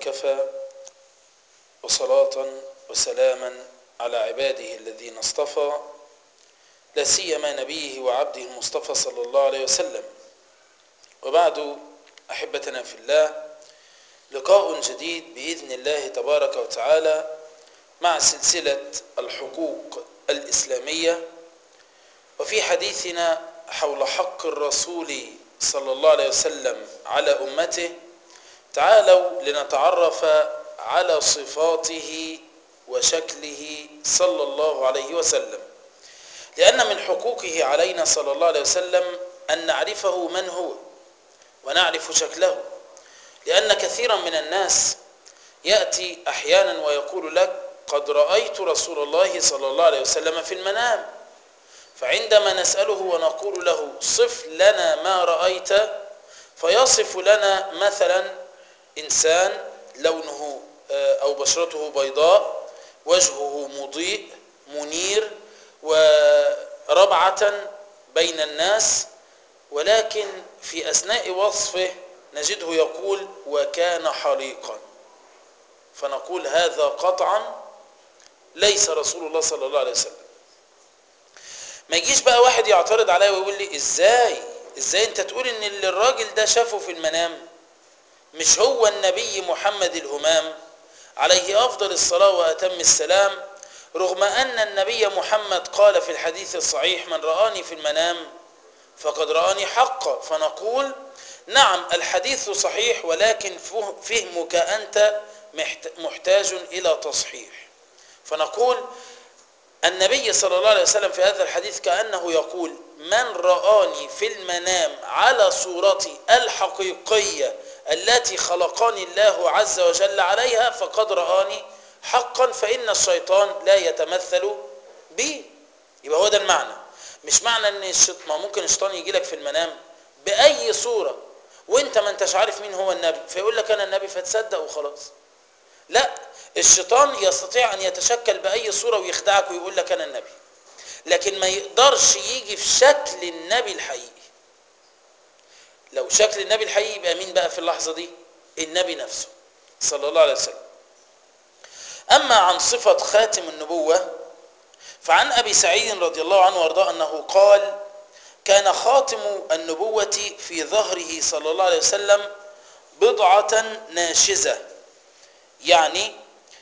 وكفى وصلاة وسلاما على عباده الذين اصطفى لا سيما نبيه وعبده المصطفى صلى الله عليه وسلم وبعد أحبتنا في الله لقاء جديد بإذن الله تبارك وتعالى مع سلسلة الحقوق الإسلامية وفي حديثنا حول حق الرسول صلى الله عليه وسلم على أمته تعالوا لنتعرف على صفاته وشكله صلى الله عليه وسلم لأن من حقوقه علينا صلى الله عليه وسلم أن نعرفه من هو ونعرف شكله لأن كثيرا من الناس يأتي أحيانا ويقول لك قد رأيت رسول الله صلى الله عليه وسلم في المنام فعندما نسأله ونقول له صف لنا ما رأيت فيصف لنا مثلا إنسان لونه أو بشرته بيضاء وجهه مضيء منير وربعة بين الناس ولكن في أثناء وصفه نجده يقول وكان حريقا فنقول هذا قطعا ليس رسول الله صلى الله عليه وسلم ما يجيش بقى واحد يعترض عليا ويقول لي ازاي ازاي انت تقول ان اللي الراجل ده شافه في المنام مش هو النبي محمد الهمام عليه افضل الصلاه واتم السلام رغم ان النبي محمد قال في الحديث الصحيح من رآني في المنام فقد رآني حقا فنقول نعم الحديث صحيح ولكن فهمك أنت محتاج إلى تصحيح فنقول النبي صلى الله عليه وسلم في هذا الحديث كأنه يقول من رآني في المنام على صورتي الحقيقية التي خلقني الله عز وجل عليها فقد رآني حقا فإن الشيطان لا يتمثل بي يبقى هو ده المعنى مش معنى ان الشيطان ممكن الشيطان يجي لك في المنام بأي صورة وانت ما انتش عارف مين هو النبي فيقول لك انا النبي فتصدق وخلاص لا الشيطان يستطيع ان يتشكل باي صوره ويخدعك ويقول لك انا النبي لكن ما يقدرش يجي في شكل النبي الحقيقي لو شكل النبي الحقيقي يبقى مين بقى في اللحظه دي النبي نفسه صلى الله عليه وسلم اما عن صفه خاتم النبوه فعن ابي سعيد رضي الله عنه وارضاه انه قال كان خاتم النبوة في ظهره صلى الله عليه وسلم بضعة ناشزة يعني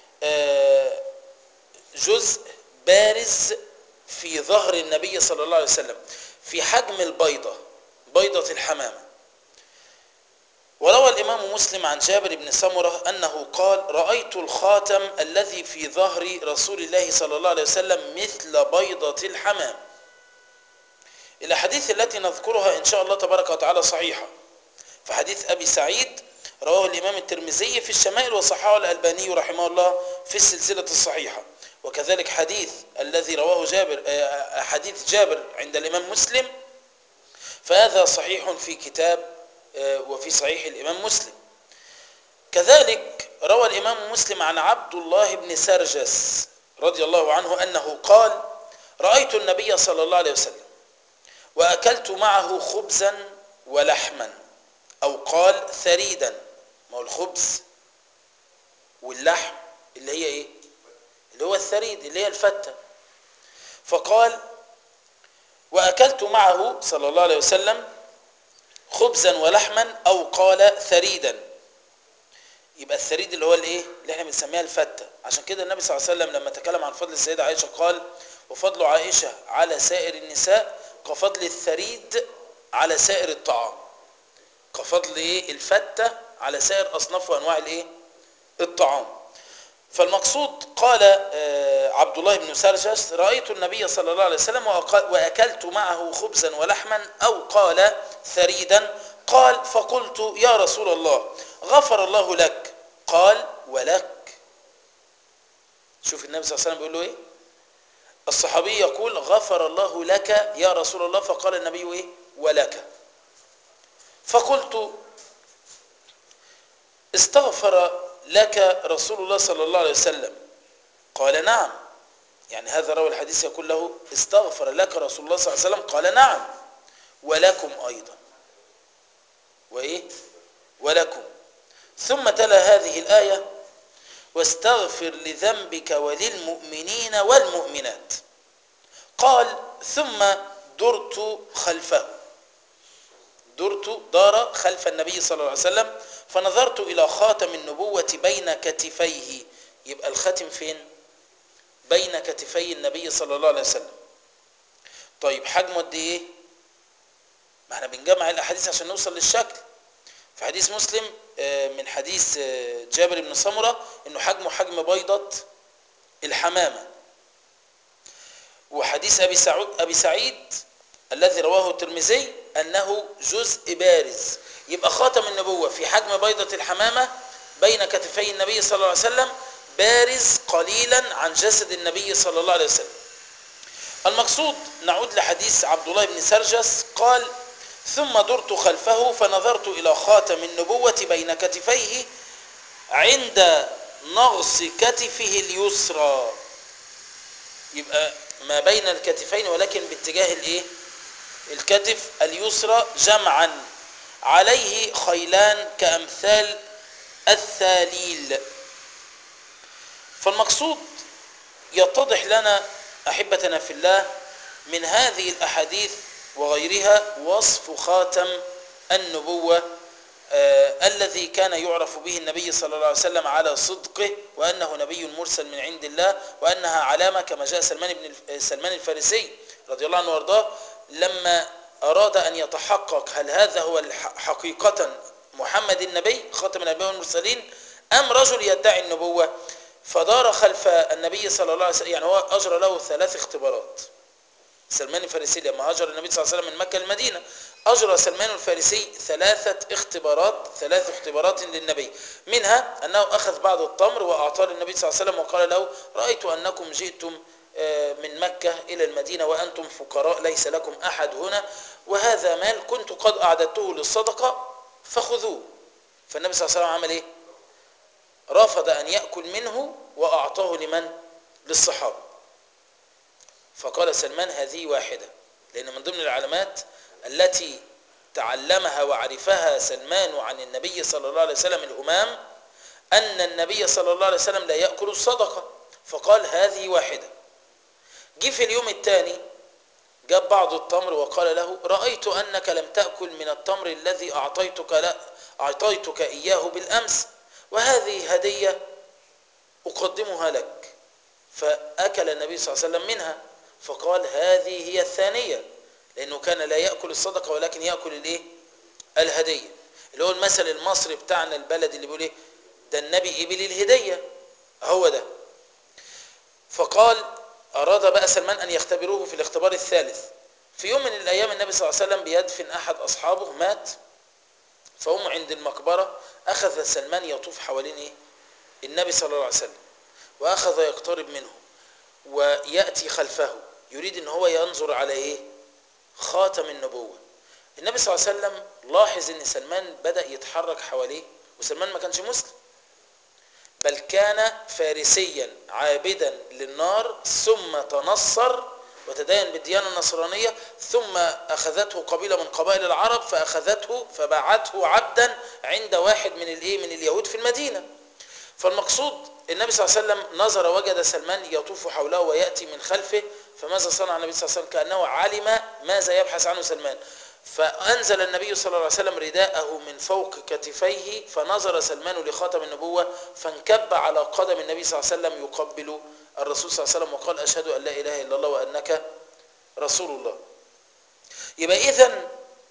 جزء بارز في ظهر النبي صلى الله عليه وسلم في حجم البيضة بيضة الحمامة وروى الإمام مسلم عن جابر بن سمرة أنه قال رأيت الخاتم الذي في ظهر رسول الله صلى الله عليه وسلم مثل بيضة الحمام الأحاديث التي نذكرها إن شاء الله تبارك وتعالى صحيحة فحديث أبي سعيد رواه الإمام الترمذي في الشمائل وصححه الألباني رحمه الله في السلسلة الصحيحة وكذلك حديث الذي رواه جابر حديث جابر عند الإمام مسلم فهذا صحيح في كتاب وفي صحيح الإمام مسلم كذلك روى الإمام مسلم عن عبد الله بن سرجس رضي الله عنه أنه قال رأيت النبي صلى الله عليه وسلم وأكلت معه خبزا ولحما أو قال ثريدا ما هو الخبز واللحم اللي هي إيه اللي هو الثريد اللي هي الفتة فقال وأكلت معه صلى الله عليه وسلم خبزا ولحما أو قال ثريدا يبقى الثريد اللي هو الايه اللي احنا بنسميها الفتة عشان كده النبي صلى الله عليه وسلم لما تكلم عن فضل السيدة عائشة قال وفضل عائشة على سائر النساء كفضل الثريد على سائر الطعام كفضل ايه الفتة على سائر اصناف وانواع الايه الطعام فالمقصود قال عبد الله بن سرجس رأيت النبي صلى الله عليه وسلم وأكلت معه خبزا ولحما أو قال ثريدا قال فقلت يا رسول الله غفر الله لك قال ولك شوف النبي صلى الله عليه وسلم بيقول له ايه الصحابي يقول غفر الله لك يا رسول الله فقال النبي ايه ولك فقلت استغفر لك رسول الله صلى الله عليه وسلم قال نعم يعني هذا روى الحديث يقول له استغفر لك رسول الله صلى الله عليه وسلم قال نعم ولكم أيضا وإيه ولكم ثم تلا هذه الآية واستغفر لذنبك وللمؤمنين والمؤمنات قال ثم درت خلفه درت دار خلف النبي صلى الله عليه وسلم فنظرت إلى خاتم النبوة بين كتفيه يبقى الخاتم فين بين كتفي النبي صلى الله عليه وسلم طيب حجمه قد ايه ما احنا بنجمع الاحاديث عشان نوصل للشكل في حديث مسلم من حديث جابر بن سمرة انه حجمه حجم بيضة الحمامة وحديث ابي سعود ابي سعيد الذي رواه الترمذي انه جزء بارز يبقى خاتم النبوة في حجم بيضة الحمامة بين كتفي النبي صلى الله عليه وسلم بارز قليلا عن جسد النبي صلى الله عليه وسلم المقصود نعود لحديث عبد الله بن سرجس قال ثم درت خلفه فنظرت إلى خاتم النبوة بين كتفيه عند نغص كتفه اليسرى يبقى ما بين الكتفين ولكن باتجاه الايه الكتف اليسرى جمعا عليه خيلان كأمثال الثاليل فالمقصود يتضح لنا أحبتنا في الله من هذه الأحاديث وغيرها وصف خاتم النبوة آه الذي كان يعرف به النبي صلى الله عليه وسلم على صدقه وأنه نبي مرسل من عند الله وأنها علامة كما جاء سلمان بن سلمان الفارسي رضي الله عنه وارضاه لما أراد أن يتحقق هل هذا هو حقيقة محمد النبي خاتم الأنبياء والمرسلين أم رجل يدعي النبوة فدار خلف النبي صلى الله عليه وسلم يعني هو أجرى له ثلاث اختبارات سلمان الفارسي لما هاجر النبي صلى الله عليه وسلم من مكة للمدينة أجرى سلمان الفارسي ثلاثة اختبارات ثلاث اختبارات للنبي منها أنه أخذ بعض التمر وأعطاه للنبي صلى الله عليه وسلم وقال له رأيت أنكم جئتم من مكة إلى المدينة وأنتم فقراء ليس لكم أحد هنا وهذا مال كنت قد أعددته للصدقة فخذوه فالنبي صلى الله عليه وسلم عمل إيه رفض أن يأكل منه وأعطاه لمن للصحابة فقال سلمان هذه واحدة لأن من ضمن العلامات التي تعلمها وعرفها سلمان عن النبي صلى الله عليه وسلم الأمام أن النبي صلى الله عليه وسلم لا يأكل الصدقة فقال هذه واحدة جه في اليوم الثاني جاب بعض التمر وقال له رأيت أنك لم تأكل من التمر الذي أعطيتك, لا أعطيتك إياه بالأمس وهذه هدية أقدمها لك فأكل النبي صلى الله عليه وسلم منها فقال هذه هي الثانية لأنه كان لا يأكل الصدقة ولكن يأكل الإيه؟ الهدية اللي هو المثل المصري بتاعنا البلد اللي بيقول إيه ده النبي إبل الهدية هو ده فقال أراد بقى سلمان أن يختبروه في الاختبار الثالث في يوم من الأيام النبي صلى الله عليه وسلم بيدفن أحد أصحابه مات فهم عند المقبرة أخذ سلمان يطوف حوالين إيه؟ النبي صلى الله عليه وسلم وأخذ يقترب منه ويأتي خلفه يريد ان هو ينظر على ايه خاتم النبوة النبي صلى الله عليه وسلم لاحظ ان سلمان بدأ يتحرك حواليه وسلمان ما كانش مسلم بل كان فارسيا عابدا للنار ثم تنصر وتدين بالديانة النصرانية ثم أخذته قبيلة من قبائل العرب فأخذته فباعته عبدا عند واحد من الايه من اليهود في المدينة فالمقصود النبي صلى الله عليه وسلم نظر وجد سلمان يطوف حوله ويأتي من خلفه فماذا صنع النبي صلى الله عليه وسلم كأنه علم ماذا يبحث عنه سلمان فأنزل النبي صلى الله عليه وسلم رداءه من فوق كتفيه فنظر سلمان لخاتم النبوة فانكب على قدم النبي صلى الله عليه وسلم يقبل الرسول صلى الله عليه وسلم وقال أشهد أن لا إله إلا الله وأنك رسول الله يبقى إذن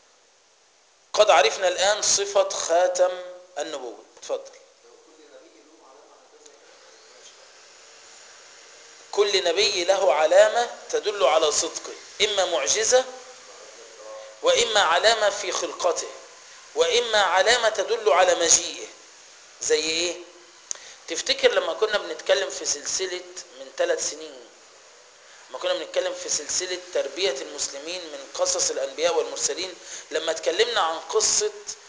قد عرفنا الآن صفة خاتم النبوة تفضل كل نبي له علامة تدل على صدقه إما معجزة وإما علامة في خلقته وإما علامة تدل على مجيئه زي إيه؟ تفتكر لما كنا بنتكلم في سلسلة من ثلاث سنين لما كنا بنتكلم في سلسلة تربية المسلمين من قصص الأنبياء والمرسلين لما اتكلمنا عن قصة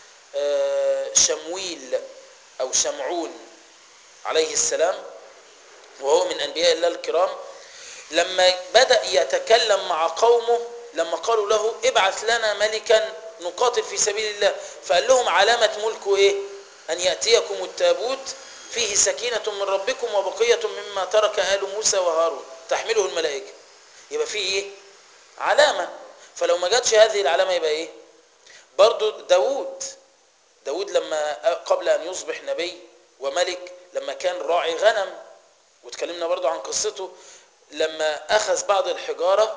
شمويل أو شمعون عليه السلام وهو من أنبياء الله الكرام لما بدأ يتكلم مع قومه لما قالوا له ابعث لنا ملكا نقاتل في سبيل الله فقال لهم علامة ملكه ايه أن يأتيكم التابوت فيه سكينة من ربكم وبقية مما ترك آل موسى وهارون تحمله الملائكة يبقى فيه إيه؟ علامة فلو ما جاتش هذه العلامة يبقى إيه؟ برضو داود داود لما قبل أن يصبح نبي وملك لما كان راعي غنم وتكلمنا برضو عن قصته لما أخذ بعض الحجارة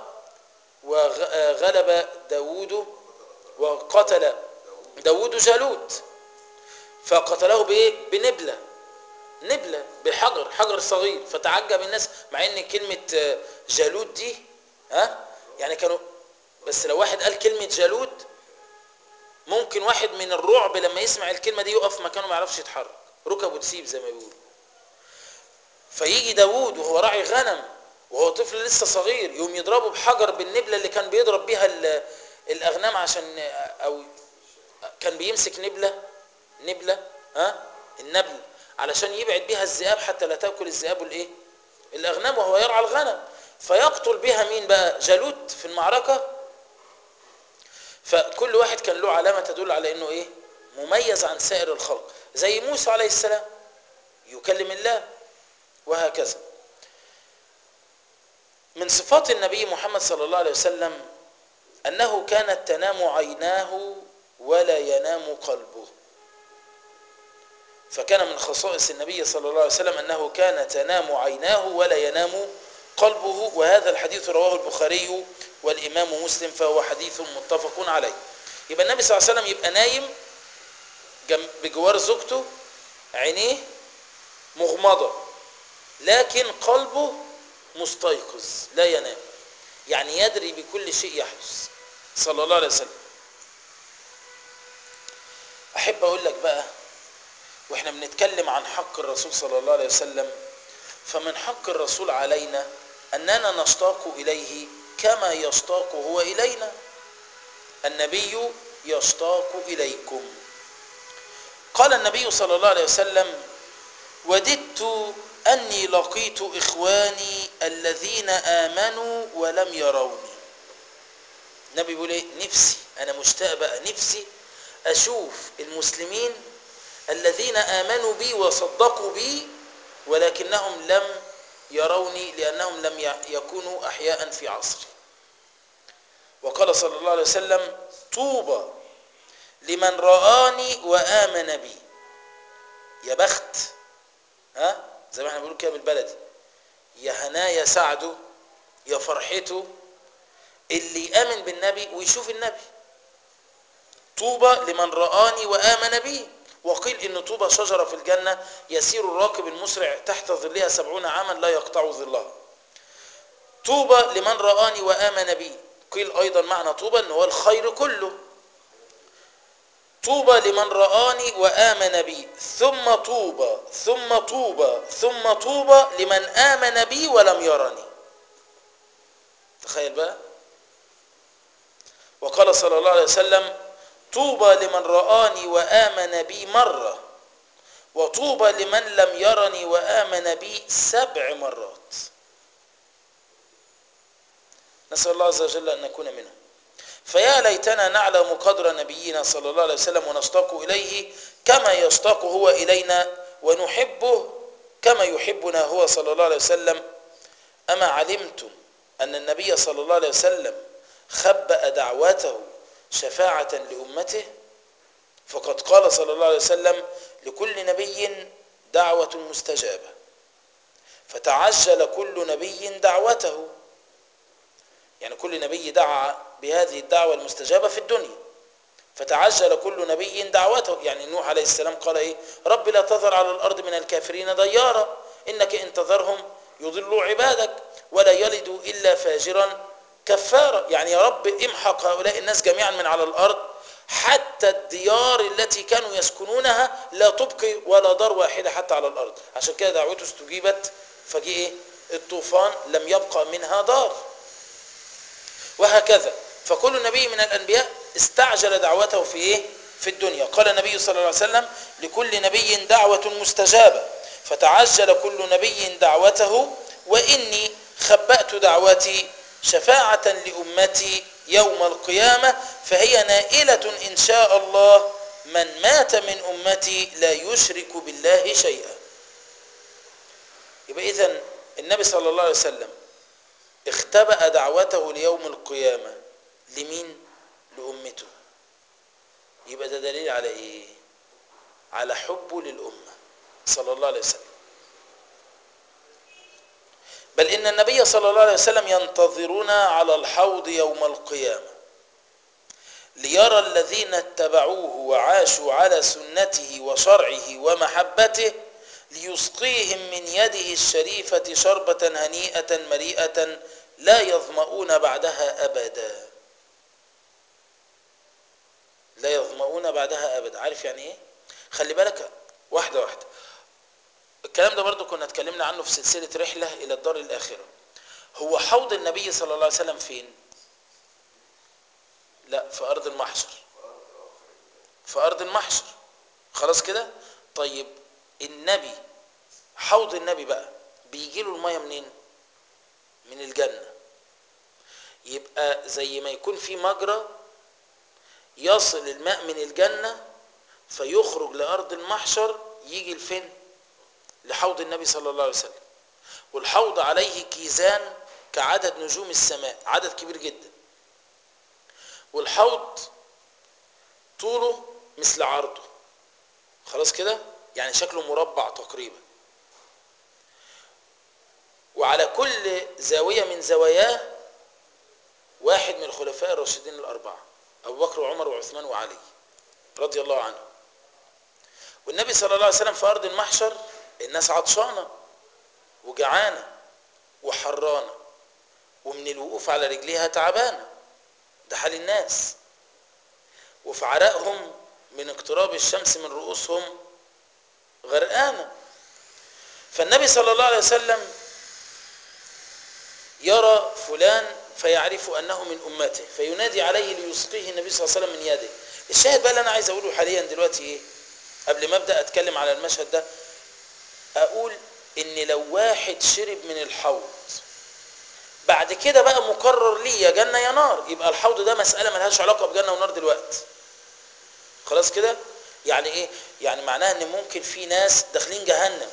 وغلب داود وقتل داود جالوت فقتله بايه بنبله نبله بحجر حجر صغير فتعجب الناس مع ان كلمه جالوت دي ها يعني كانوا بس لو واحد قال كلمه جالوت ممكن واحد من الرعب لما يسمع الكلمه دي يقف مكانه ما يعرفش يتحرك ركبه تسيب زي ما بيقولوا فيجي داوود وهو راعي غنم وهو طفل لسه صغير يقوم يضربه بحجر بالنبله اللي كان بيضرب بيها الاغنام عشان او كان بيمسك نبله نبله ها النبل علشان يبعد بيها الذئاب حتى لا تاكل الذئاب الايه الاغنام وهو يرعى الغنم فيقتل بها مين بقى جالوت في المعركه فكل واحد كان له علامه تدل على انه ايه مميز عن سائر الخلق زي موسى عليه السلام يكلم الله وهكذا من صفات النبي محمد صلى الله عليه وسلم انه كانت تنام عيناه ولا ينام قلبه فكان من خصائص النبي صلى الله عليه وسلم أنه كان تنام عيناه ولا ينام قلبه وهذا الحديث رواه البخاري والإمام مسلم فهو حديث متفق عليه يبقى النبي صلى الله عليه وسلم يبقى نايم بجوار زوجته عينيه مغمضة لكن قلبه مستيقظ لا ينام يعني يدري بكل شيء يحدث صلى الله عليه وسلم أحب أقول لك بقى واحنا بنتكلم عن حق الرسول صلى الله عليه وسلم فمن حق الرسول علينا اننا نشتاق اليه كما يشتاق هو الينا النبي يشتاق اليكم قال النبي صلى الله عليه وسلم وددت اني لقيت اخواني الذين امنوا ولم يروني النبي بيقول ايه نفسي انا مشتاق بقى نفسي اشوف المسلمين الذين آمنوا بي وصدقوا بي ولكنهم لم يروني لأنهم لم يكونوا أحياء في عصري وقال صلى الله عليه وسلم طوبى لمن رآني وآمن بي يا بخت ها زي ما احنا بنقول كده بالبلدي يا هناه يا سعده يا فرحته اللي يآمن بالنبي ويشوف النبي طوبى لمن رآني وآمن بي وقيل ان طوبى شجرة في الجنة يسير الراكب المسرع تحت ظلها سبعون عاما لا يقطع ظلها طوبى لمن رآني وآمن بي قيل أيضا معنى طوبى أنه هو الخير كله طوبى لمن رآني وآمن بي ثم طوبى ثم طوبى ثم طوبى لمن آمن بي ولم يرني تخيل بقى وقال صلى الله عليه وسلم طوبى لمن رآني وآمن بي مرة وطوبى لمن لم يرني وآمن بي سبع مرات نسأل الله عز وجل أن نكون منهم فيا ليتنا نعلم قدر نبينا صلى الله عليه وسلم ونشتاق إليه كما يشتاق هو إلينا ونحبه كما يحبنا هو صلى الله عليه وسلم أما علمتم أن النبي صلى الله عليه وسلم خبأ دعوته شفاعة لأمته فقد قال صلى الله عليه وسلم لكل نبي دعوة مستجابة فتعجل كل نبي دعوته يعني كل نبي دعا بهذه الدعوة المستجابة في الدنيا فتعجل كل نبي دعوته يعني نوح عليه السلام قال ايه رب لا تذر على الأرض من الكافرين ديارا إنك إن تذرهم يضلوا عبادك ولا يلدوا إلا فاجرا كفارة يعني يا رب امحق هؤلاء الناس جميعا من على الأرض حتى الديار التي كانوا يسكنونها لا تبقي ولا دار واحدة حتى على الأرض عشان كده دعوته استجيبت فجي ايه الطوفان لم يبقى منها دار وهكذا فكل نبي من الأنبياء استعجل دعوته في ايه في الدنيا قال النبي صلى الله عليه وسلم لكل نبي دعوة مستجابة فتعجل كل نبي دعوته وإني خبأت دعوتي شفاعة لأمتي يوم القيامة فهي نائلة إن شاء الله من مات من أمتي لا يشرك بالله شيئا يبقى إذن النبي صلى الله عليه وسلم اختبأ دعوته ليوم القيامة لمين؟ لأمته يبقى ده دليل على إيه؟ على حبه للأمة صلى الله عليه وسلم بل إن النبي صلى الله عليه وسلم ينتظرنا على الحوض يوم القيامة ليرى الذين اتبعوه وعاشوا على سنته وشرعه ومحبته ليسقيهم من يده الشريفة شربة هنيئة مريئة لا يظمؤون بعدها أبدا لا يظمؤون بعدها أبدا عارف يعني إيه؟ خلي بالك واحدة واحدة الكلام ده برضو كنا اتكلمنا عنه في سلسلة رحلة إلى الدار الآخرة هو حوض النبي صلى الله عليه وسلم فين لا في أرض المحشر في أرض المحشر خلاص كده طيب النبي حوض النبي بقى بيجي له المية منين من الجنة يبقى زي ما يكون في مجرى يصل الماء من الجنة فيخرج لأرض المحشر يجي لفين لحوض النبي صلى الله عليه وسلم والحوض عليه كيزان كعدد نجوم السماء عدد كبير جدا والحوض طوله مثل عرضه خلاص كده يعني شكله مربع تقريبا وعلى كل زاوية من زواياه واحد من الخلفاء الراشدين الأربعة أبو بكر وعمر وعثمان وعلي رضي الله عنهم والنبي صلى الله عليه وسلم في أرض المحشر الناس عطشانة وجعانة وحرانة ومن الوقوف على رجليها تعبانة ده حال الناس وفي عرقهم من اقتراب الشمس من رؤوسهم غرقانة فالنبي صلى الله عليه وسلم يرى فلان فيعرف أنه من أمته فينادي عليه ليسقيه النبي صلى الله عليه وسلم من يده الشاهد بقى اللي أنا عايز أقوله حاليا دلوقتي إيه قبل ما أبدأ أتكلم على المشهد ده أقول إن لو واحد شرب من الحوض بعد كده بقى مقرر ليه يا جنة يا نار يبقى الحوض ده مسألة ملهاش علاقة بجنة ونار دلوقتي خلاص كده يعني ايه يعني معناها ان ممكن في ناس داخلين جهنم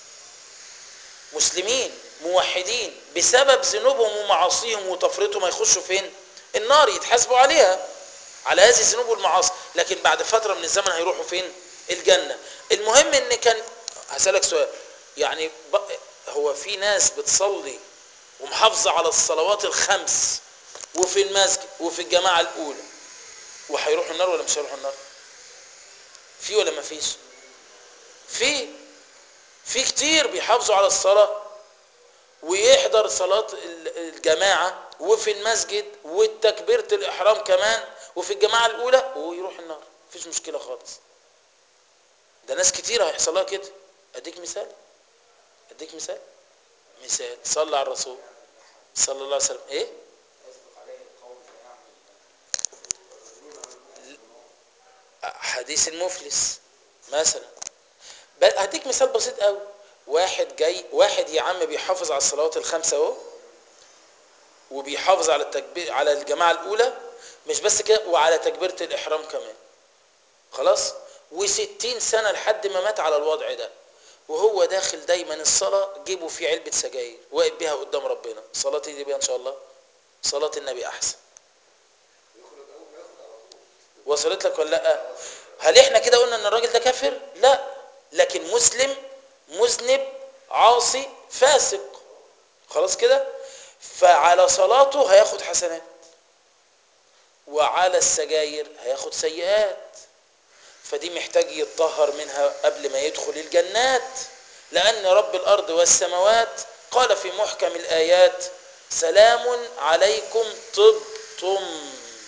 مسلمين موحدين بسبب ذنوبهم ومعاصيهم وتفريطهم هيخشوا فين النار يتحاسبوا عليها على هذه الذنوب والمعاصي لكن بعد فترة من الزمن هيروحوا فين الجنة المهم ان كان هسألك سؤال يعني هو في ناس بتصلي ومحافظة على الصلوات الخمس وفي المسجد وفي الجماعة الأولى وهيروحوا النار ولا مش هيروحوا النار في ولا ما فيش في في كتير بيحافظوا على الصلاة ويحضر صلاة الجماعة وفي المسجد والتكبيرة الإحرام كمان وفي الجماعة الأولى ويروح النار مفيش مشكلة خالص ده ناس كتير هيحصل لها كده أديك مثال أديك مثال مثال صلى على الرسول صلى الله عليه وسلم إيه حديث المفلس مثلا هديك مثال بسيط قوي واحد جاي واحد يا عم بيحافظ على الصلوات الخمسه اهو وبيحافظ على التكبير على الجماعه الاولى مش بس كده وعلى تكبيره الاحرام كمان خلاص و60 سنه لحد ما مات على الوضع ده وهو داخل دايما الصلاه جيبوا فيه علبه سجاير واقف بيها قدام ربنا صلاتي دي بيها ان شاء الله صلاه النبي احسن وصلت لك ولا لا هل احنا كده قلنا ان الراجل ده كافر لا لكن مسلم مذنب عاصي فاسق خلاص كده فعلى صلاته هياخد حسنات وعلى السجاير هياخد سيئات فدي محتاج يتطهر منها قبل ما يدخل الجنات لأن رب الأرض والسماوات قال في محكم الآيات سلام عليكم طبتم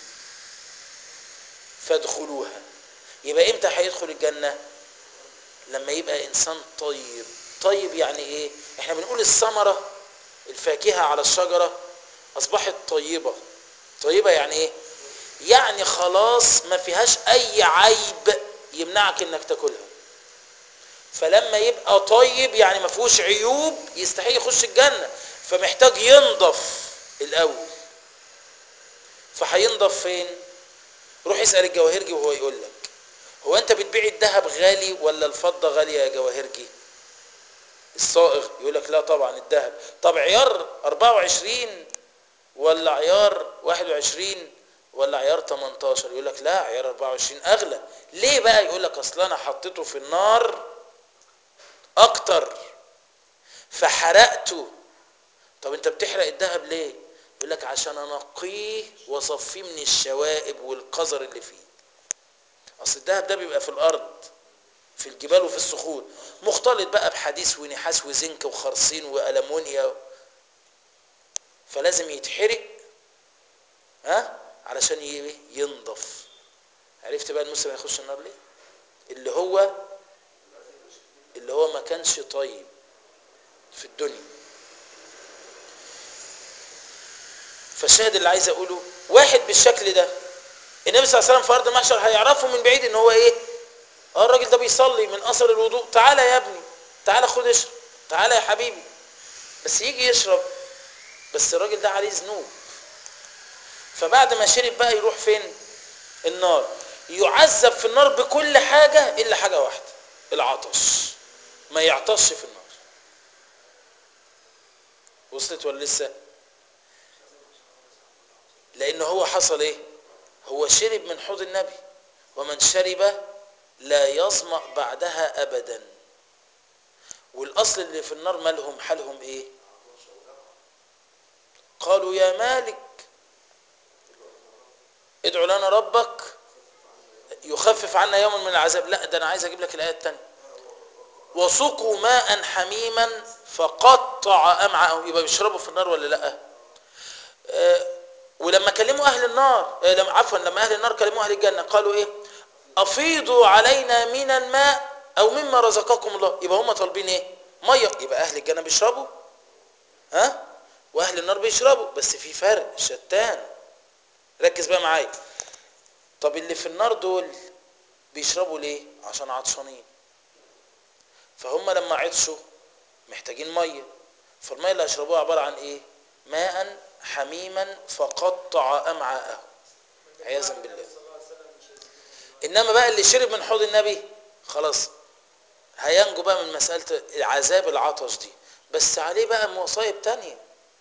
فادخلوها يبقى امتى هيدخل الجنة لما يبقى انسان طيب طيب يعني ايه احنا بنقول الثمرة الفاكهة على الشجرة اصبحت طيبة طيبة يعني ايه يعني خلاص ما فيهاش اي عيب يمنعك انك تاكلها فلما يبقى طيب يعني ما فيهوش عيوب يستحيل يخش الجنة فمحتاج ينضف الاول فهينضف فين روح اسأل الجواهرجي وهو يقول لك هو انت بتبيع الذهب غالي ولا الفضة غالية يا جواهرجي الصائغ يقول لك لا طبعا الذهب طب عيار 24 ولا عيار 21 ولا عيار 18 يقول لك لا عيار 24 اغلى ليه بقى يقول لك اصل انا حطيته في النار اكتر فحرقته طب انت بتحرق الذهب ليه يقول لك عشان انقيه واصفيه من الشوائب والقذر اللي فيه اصل الذهب ده بيبقى في الارض في الجبال وفي الصخور مختلط بقى بحديد ونحاس وزنك وخرسين والمونيا فلازم يتحرق ها علشان ي- ينضف عرفت بقى المسلم هيخش النار ليه اللي هو اللي هو ما كانش طيب في الدنيا فالشاهد اللي عايز اقوله واحد بالشكل ده النبي صلى الله عليه وسلم في ارض المحشر هيعرفه من بعيد ان هو ايه اه الراجل ده بيصلي من اثر الوضوء تعالى يا ابني تعالى خد اشرب تعالى يا حبيبي بس يجي يشرب بس الراجل ده عليه ذنوب فبعد ما شرب بقى يروح فين النار يعذب في النار بكل حاجة إلا حاجة واحدة العطش ما يعطش في النار وصلت ولا لسه لأن هو حصل إيه هو شرب من حوض النبي ومن شرب لا يظمأ بعدها أبدا والأصل اللي في النار مالهم حالهم إيه قالوا يا مالك ادعو لنا ربك يخفف عنا يوما من العذاب لا ده انا عايز اجيب لك الايه الثانيه وسقوا ماء حميما فقطع امعاءهم يبقى بيشربوا في النار ولا لا آه ولما كلموا اهل النار آه لما عفوا لما اهل النار كلموا اهل الجنه قالوا ايه افيضوا علينا من الماء او مما رزقكم الله يبقى هم طالبين ايه ميه يبقى اهل الجنه بيشربوا ها واهل النار بيشربوا بس في فرق شتان ركز بقى معايا طب اللي في النار دول بيشربوا ليه عشان عطشانين فهم لما عطشوا محتاجين ميه فالميه اللي هيشربوها عباره عن ايه ماء حميما فقطع امعاءهم عياذا بالله انما بقى اللي شرب من حوض النبي خلاص هينجو بقى من مساله عذاب العطش دي بس عليه بقى مصايب تانية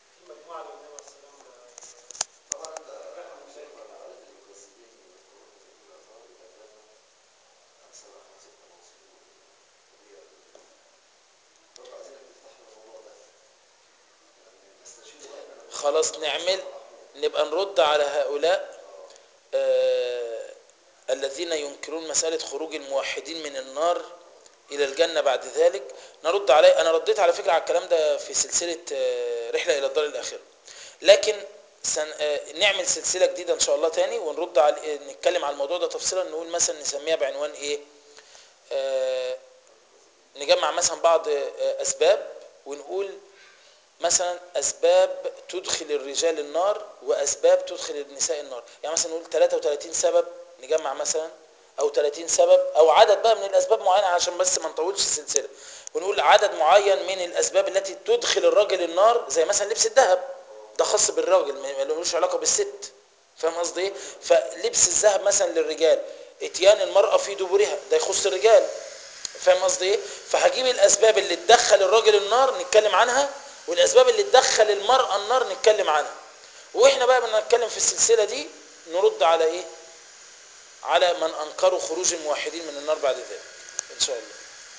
خلاص نعمل نبقى نرد على هؤلاء آه الذين ينكرون مسألة خروج الموحدين من النار إلى الجنة بعد ذلك نرد عليه أنا رديت على فكرة على الكلام ده في سلسلة آه رحلة إلى الدار الآخرة لكن سن آه نعمل سلسلة جديدة إن شاء الله تاني ونرد على نتكلم على الموضوع ده تفصيلا نقول مثلا نسميها بعنوان إيه آه نجمع مثلا بعض آه أسباب ونقول مثلا اسباب تدخل الرجال النار واسباب تدخل النساء النار يعني مثلا نقول 33 سبب نجمع مثلا او 30 سبب او عدد بقى من الاسباب معينه عشان بس ما نطولش السلسله ونقول عدد معين من الاسباب التي تدخل الرجل النار زي مثلا لبس الذهب ده خاص بالراجل ما لهوش علاقه بالست فاهم قصدي ايه فلبس الذهب مثلا للرجال اتيان المراه في دبرها ده يخص الرجال فاهم قصدي ايه فهجيب الاسباب اللي تدخل الراجل النار نتكلم عنها والاسباب اللي تدخل المرأة النار نتكلم عنها واحنا بقى بنتكلم في السلسلة دي نرد على ايه على من انكروا خروج الموحدين من النار بعد ذلك ان شاء الله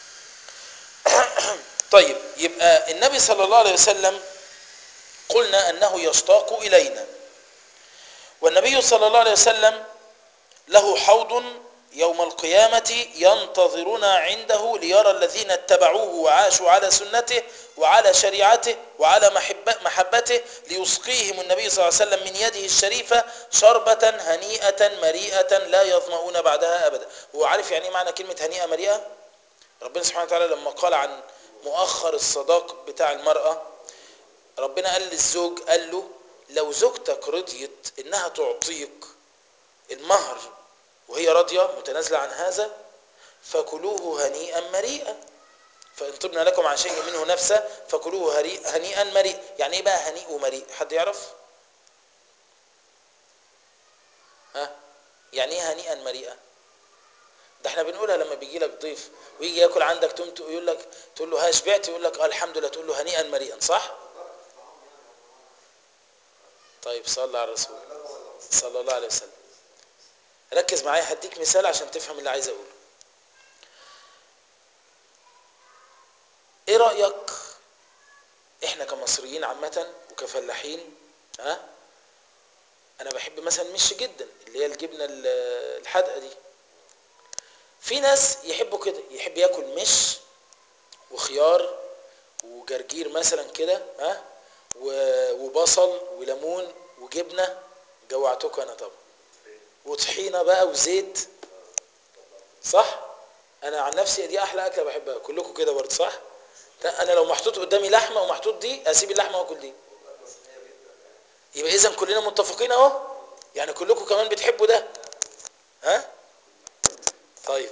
طيب يبقى النبي صلى الله عليه وسلم قلنا انه يشتاق الينا والنبي صلى الله عليه وسلم له حوض يوم القيامة ينتظرنا عنده ليرى الذين اتبعوه وعاشوا على سنته وعلى شريعته وعلى محبة محبته ليسقيهم النبي صلى الله عليه وسلم من يده الشريفة شربة هنيئة مريئة لا يظمؤون بعدها أبدا هو عارف يعني معنى كلمة هنيئة مريئة ربنا سبحانه وتعالى لما قال عن مؤخر الصداق بتاع المرأة ربنا قال للزوج قال له لو زوجتك رضيت انها تعطيك المهر وهي راضية متنازلة عن هذا فكلوه هنيئا مريئا فإن طبنا لكم عن شيء منه نفسه فكلوه هنيئا مريئا يعني ايه بقى هنيء ومريء حد يعرف ها يعني ايه هنيئا مريئا ده احنا بنقولها لما بيجي لك ضيف ويجي ياكل عندك تقوم يقول لك تقول له ها شبعت يقول لك اه الحمد لله تقول له هنيئا مريئا صح طيب صلى على الرسول صلى الله عليه وسلم ركز معايا هديك مثال عشان تفهم اللي عايز اقوله ايه رايك احنا كمصريين عامه وكفلاحين ها انا بحب مثلا مش جدا اللي هي الجبنه ال- الحادقه دي في ناس يحبوا كده يحب ياكل مش وخيار وجرجير مثلا كده ها و- وبصل وليمون وجبنه جوعتكم انا طبعا وطحينه بقى وزيت صح انا عن نفسي دي احلى اكله بحبها كلكم كده برضه صح لا انا لو محطوط قدامي لحمه ومحطوط دي اسيب اللحمه واكل دي يبقى اذا كلنا متفقين اهو يعني كلكم كمان بتحبوا ده ها طيب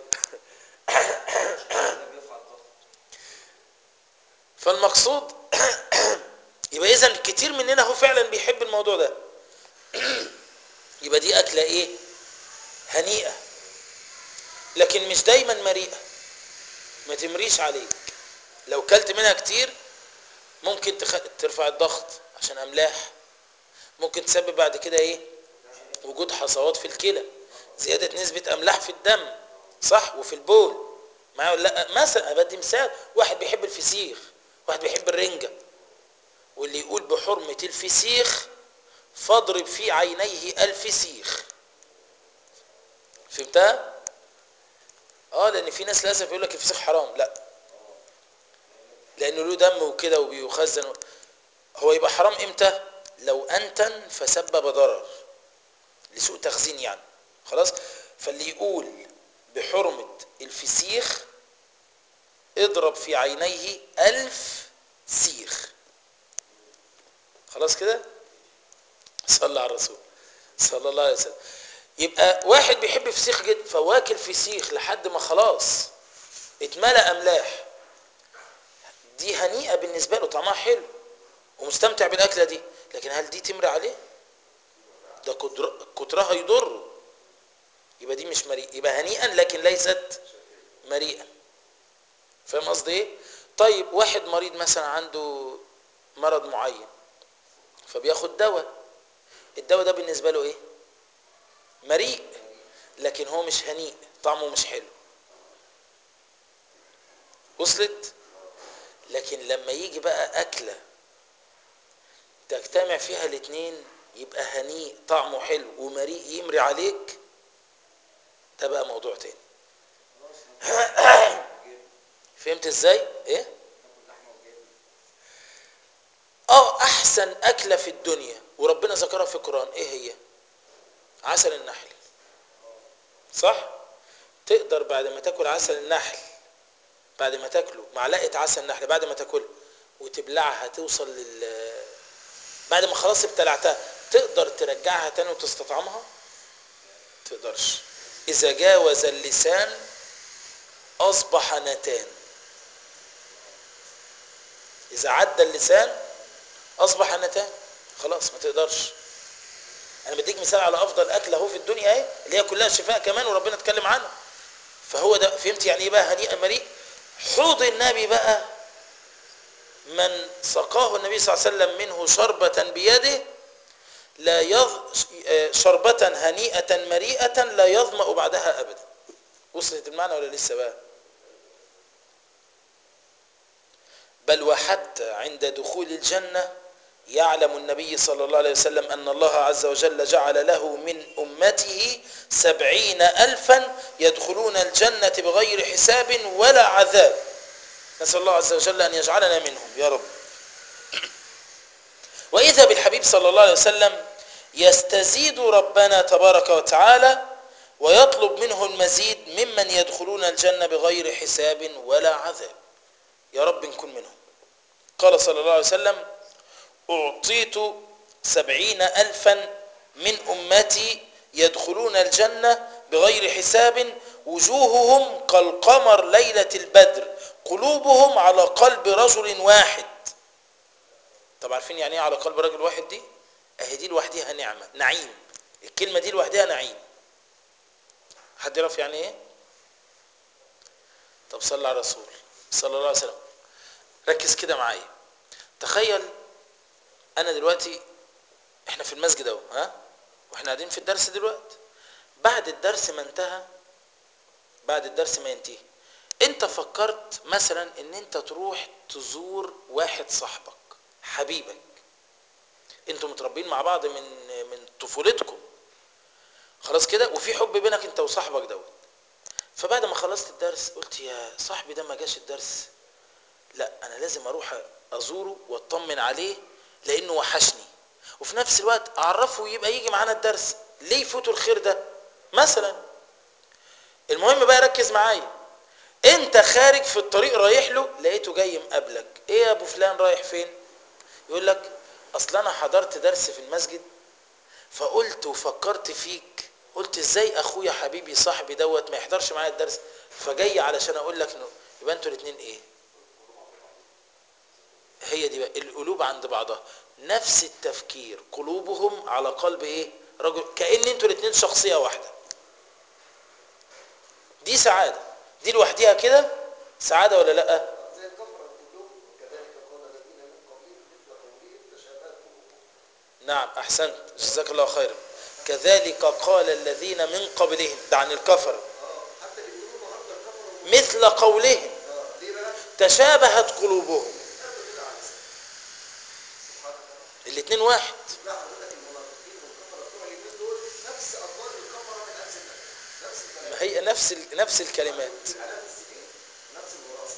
فالمقصود يبقى اذا كتير مننا هو فعلا بيحب الموضوع ده يبقى دي اكله ايه هنيئه لكن مش دايما مريئه ما تمريش عليك لو كلت منها كتير ممكن تخ... ترفع الضغط عشان املاح ممكن تسبب بعد كده ايه وجود حصوات في الكلى زياده نسبه املاح في الدم صح وفي البول معايا ولا لا مثلا بدي مثال واحد بيحب الفسيخ واحد بيحب الرنجه واللي يقول بحرمه الفسيخ فاضرب في عينيه الفسيخ فهمتها اه لان في ناس للاسف يقول لك الفسيخ حرام لا لانه له دم وكده وبيخزن هو يبقى حرام امتى لو انتن فسبب ضرر لسوء تخزين يعني خلاص فاللي يقول بحرمة الفسيخ اضرب في عينيه ألف سيخ خلاص كده صلى على الرسول صلى الله عليه وسلم يبقى واحد بيحب الفسيخ جدا فواكل فسيخ لحد ما خلاص اتملى املاح دي هنيئه بالنسبه له طعمها حلو ومستمتع بالاكله دي لكن هل دي تمر عليه ده كتر- كترها يضره يبقى دي مش مريء يبقى هنيئا لكن ليست مريئا فاهم قصدي ايه طيب واحد مريض مثلا عنده مرض معين فبياخد دواء الدواء ده بالنسبه له ايه مريء لكن هو مش هنيء طعمه مش حلو وصلت لكن لما يجي بقى أكلة تجتمع فيها الاتنين يبقى هنيء طعمه حلو ومريء يمري عليك ده بقى موضوع تاني فهمت ازاي ايه اه احسن اكلة في الدنيا وربنا ذكرها في القرآن ايه هي عسل النحل صح تقدر بعد ما تاكل عسل النحل بعد ما تاكله معلقه عسل نحل بعد ما تاكلها وتبلعها توصل لل بعد ما خلاص ابتلعتها تقدر ترجعها تاني وتستطعمها تقدرش اذا جاوز اللسان اصبح نتان اذا عدى اللسان اصبح نتان خلاص ما تقدرش انا بديك مثال على افضل اكله اهو في الدنيا اهي اللي هي كلها شفاء كمان وربنا اتكلم عنها فهو ده فهمت يعني ايه بقى هنيئا مريء حوض النبي بقى من سقاه النبي صلى الله عليه وسلم منه شربة بيده لا يظ... شربة هنيئة مريئة لا يظمأ بعدها أبدا وصلت المعنى ولا لسه بقى بل وحتى عند دخول الجنة يعلم النبي صلى الله عليه وسلم أن الله عز وجل جعل له من أمته سبعين ألفا يدخلون الجنة بغير حساب ولا عذاب نسأل الله عز وجل أن يجعلنا منهم يا رب وإذا بالحبيب صلى الله عليه وسلم يستزيد ربنا تبارك وتعالى ويطلب منه المزيد ممن يدخلون الجنة بغير حساب ولا عذاب يا رب نكون منهم قال صلى الله عليه وسلم أعطيت سبعين ألفا من أمتي يدخلون الجنة بغير حساب وجوههم كالقمر ليلة البدر قلوبهم على قلب رجل واحد طب عارفين يعني ايه على قلب رجل واحد دي اهي دي لوحدها نعمة نعيم الكلمة دي لوحدها نعيم حد يعرف يعني ايه طب صلى على الرسول صلى الله عليه وسلم ركز كده معايا تخيل انا دلوقتي احنا في المسجد اهو ها واحنا قاعدين في الدرس دلوقتي بعد الدرس ما انتهى بعد الدرس ما ينتهي انت فكرت مثلا ان انت تروح تزور واحد صاحبك حبيبك انتوا متربين مع بعض من من طفولتكم خلاص كده وفي حب بينك انت وصاحبك دوت فبعد ما خلصت الدرس قلت يا صاحبي ده ما جاش الدرس لا انا لازم اروح ازوره واطمن عليه لانه وحشني وفي نفس الوقت اعرفه يبقى يجي معانا الدرس ليه يفوتوا الخير ده مثلا المهم بقى ركز معايا انت خارج في الطريق رايح له لقيته جاي مقابلك ايه يا ابو فلان رايح فين يقول لك اصل انا حضرت درس في المسجد فقلت وفكرت فيك قلت ازاي اخويا حبيبي صاحبي دوت ما يحضرش معايا الدرس فجاي علشان اقول لك انه يبقى انتوا الاثنين ايه هي دي بقى القلوب عند بعضها نفس التفكير قلوبهم على قلب ايه رجل كأن انتوا الاثنين شخصية واحدة دي سعادة دي لوحديها كده سعادة ولا لا زي الكفرة كلهم كذلك قال الذين من قبلهم مثل قولهم تشابهت قلوبهم نعم احسنت جزاك الله خيرا كذلك قال الذين من قبلهم ده عن الكفر اه حتى بيقولوا النهارده الكفرة مثل قولهم اه ليه بقى؟ تشابهت قلوبهم قالوا كده عكس سبحان الله الاثنين واحد لا حضرتك المنافقين والكفرة بتوع اليمين دول نفس اقوال الكفرة من امس النبي نفس ما الكلام هي نفس ال- نفس الكلمات على السنين نفس الوراثة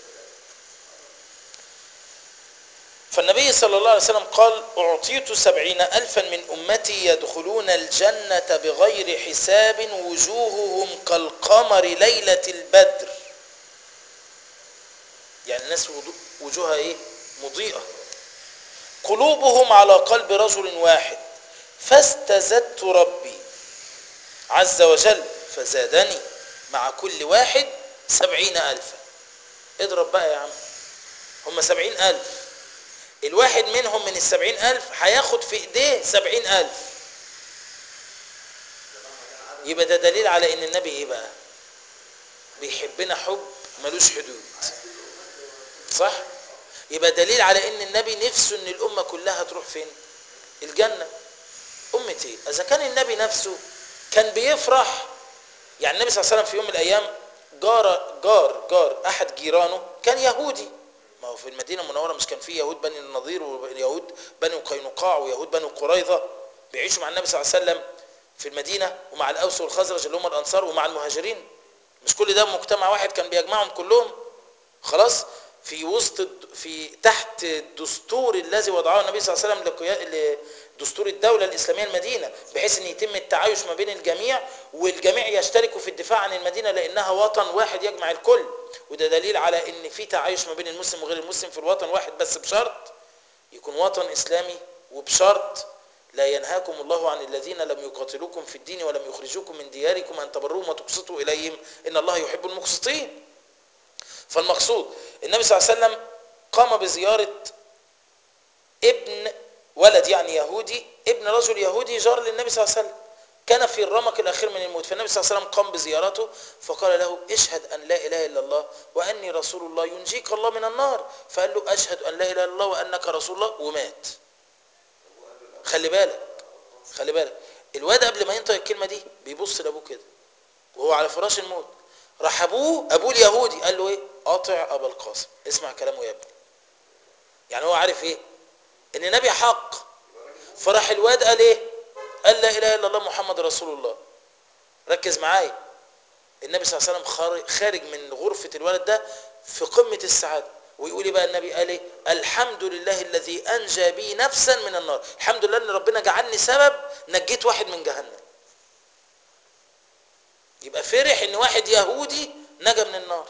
فالنبي صلى الله عليه وسلم قال أعطيت سبعين ألفا من أمتي يدخلون الجنة بغير حساب وجوههم كالقمر ليلة البدر يعني الناس وضو- وجوهها إيه مضيئة قلوبهم على قلب رجل واحد فاستزدت ربي عز وجل فزادني مع كل واحد سبعين ألفا اضرب بقى يا عم هم سبعين ألف الواحد منهم من السبعين ألف هياخد في ايديه سبعين ألف يبقى ده دليل على ان النبي ايه بقى بيحبنا حب ملوش حدود صح يبقى دليل على ان النبي نفسه ان الامة كلها تروح فين الجنة أمة ايه اذا كان النبي نفسه كان بيفرح يعني النبي صلى الله عليه وسلم في يوم من الايام جار جار جار احد جيرانه كان يهودي ما هو في المدينه المنوره مش كان في يهود بني النضير ويهود بني قينقاع ويهود بني قريظه بيعيشوا مع النبي صلى الله عليه وسلم في المدينه ومع الاوس والخزرج اللي هم الانصار ومع المهاجرين مش كل ده مجتمع واحد كان بيجمعهم كلهم خلاص في وسط الد- في تحت الدستور الذي وضعه النبي صلى الله عليه وسلم لقيا- لدستور الدولة الإسلامية المدينة بحيث أن يتم التعايش ما بين الجميع والجميع يشتركوا في الدفاع عن المدينة لأنها وطن واحد يجمع الكل وده دليل على أن في تعايش ما بين المسلم وغير المسلم في الوطن واحد بس بشرط يكون وطن إسلامي وبشرط لا ينهاكم الله عن الذين لم يقاتلوكم في الدين ولم يخرجوكم من دياركم أن تبروهم وتقسطوا إليهم إن الله يحب المقسطين فالمقصود النبي صلى الله عليه وسلم قام بزيارة ابن ولد يعني يهودي ابن رجل يهودي جار للنبي صلى الله عليه وسلم كان في الرمق الأخير من الموت فالنبي صلى الله عليه وسلم قام بزيارته فقال له اشهد أن لا إله إلا الله وأني رسول الله ينجيك الله من النار فقال له أشهد أن لا إله إلا الله وأنك رسول الله ومات خلي بالك خلي بالك الواد قبل ما ينطق الكلمة دي بيبص لأبوه كده وهو على فراش الموت راح أبوه أبوه اليهودي قال له إيه أطع أبا القاسم اسمع كلامه يا ابني يعني هو عارف إيه إن النبي حق فراح الواد قال إيه قال لا إله إلا الله محمد رسول الله ركز معايا النبي صلى الله عليه وسلم خار- خارج من غرفة الولد ده في قمة السعادة ويقول إيه بقى النبي قال ايه الحمد لله الذي انجى بي نفسا من النار الحمد لله ان ربنا جعلني سبب نجيت واحد من جهنم يبقى فرح ان واحد يهودي نجا من النار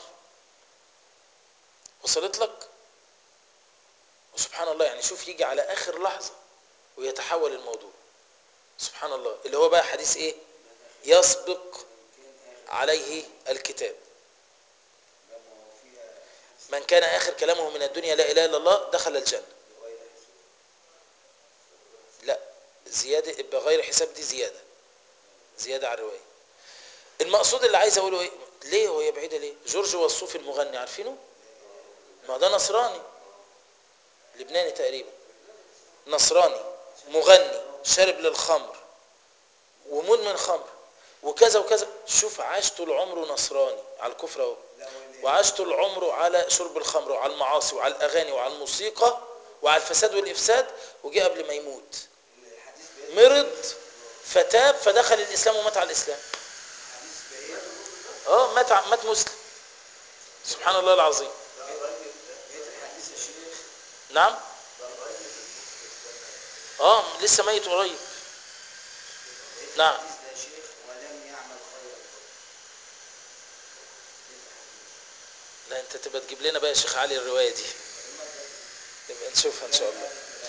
وصلت لك وسبحان الله يعني شوف يجي على اخر لحظة ويتحول الموضوع سبحان الله اللي هو بقى حديث ايه يسبق عليه الكتاب من كان آخر كلامه من الدنيا لا إله إلا الله دخل الجنة لا زيادة بغير حساب دي زيادة زيادة على الرواية المقصود اللي عايز أقوله إيه ليه وهي بعيدة ليه جورج وصوف المغني عارفينه ما ده نصراني لبناني تقريبا نصراني مغني شارب للخمر ومدمن خمر وكذا وكذا شوف عاش طول عمره نصراني على الكفر اهو وعاش طول عمره على شرب الخمر وعلى المعاصي وعلى الاغاني وعلى الموسيقى وعلى الفساد والافساد وجاء قبل ما يموت الحديث بيقول مرض فتاب فدخل الاسلام ومات على الاسلام الحديث بيقول اه مات ع- مات مسلم سبحان الله العظيم بيت الحديث يا شيخ نعم اه لسه ميت قريب بيت نعم. الحديث ده يا شيخ ولم يعمل خيرا بيت الحديث لا انت تبقى تجيب لنا بقى يا شيخ علي الروايه دي نبقى نشوفها ان شاء الله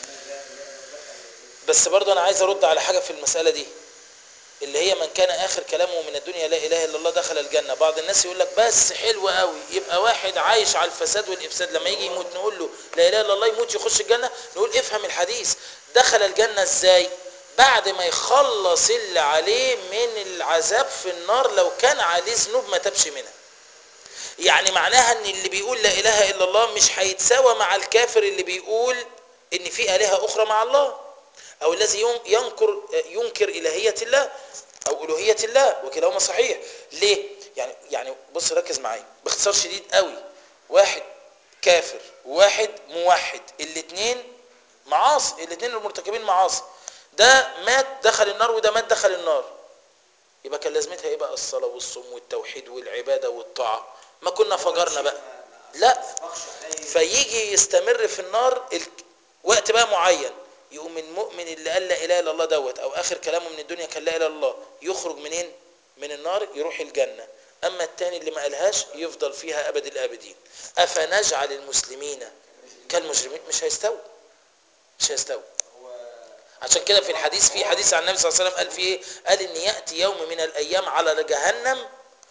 بس برضه انا عايز ارد على حاجه في المساله دي اللي هي من كان اخر كلامه من الدنيا لا اله الا الله دخل الجنه بعض الناس يقول لك بس حلو قوي يبقى واحد عايش على الفساد والافساد لما يجي يموت نقول له لا اله الا الله يموت يخش الجنه نقول افهم الحديث دخل الجنه ازاي بعد ما يخلص اللي عليه من العذاب في النار لو كان عليه ذنوب ما تبش منها يعني معناها ان اللي بيقول لا اله الا الله مش هيتساوى مع الكافر اللي بيقول ان في الهه اخرى مع الله او الذي ين- ينكر ينكر الهيه الله او الوهيه الله وكلاهما صحيح ليه يعني يعني بص ركز معايا باختصار شديد قوي واحد كافر وواحد موحد الاثنين معاصي الاثنين المرتكبين معاصي ده مات دخل النار وده مات دخل النار يبقى كان لازمتها ايه بقى الصلاه والصوم والتوحيد والعباده والطاعه ما كنا فجرنا بقى لا بخش عليه فيجي يستمر في النار ال... وقت بقى معين يقوم المؤمن اللي قال لا اله الا الله دوت او اخر كلامه من الدنيا كان لا اله الا الله يخرج منين من النار يروح الجنه اما التاني اللي ما قالهاش يفضل فيها ابد الابدين افنجعل المسلمين كالمجرمين مش هيستوي مش هيستوي هو عشان كده في الحديث في حديث عن النبي صلى الله عليه وسلم قال فيه ايه قال ان ياتي يوم من الايام على جهنم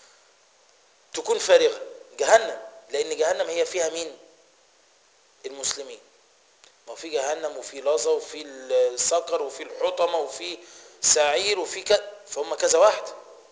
تكون فارغه جهنم لان جهنم هي فيها مين المسلمين ما هو في جهنم وفي لظى وفي السكر وفي الحطمه وفي سعير وفي ك... فهم كذا واحد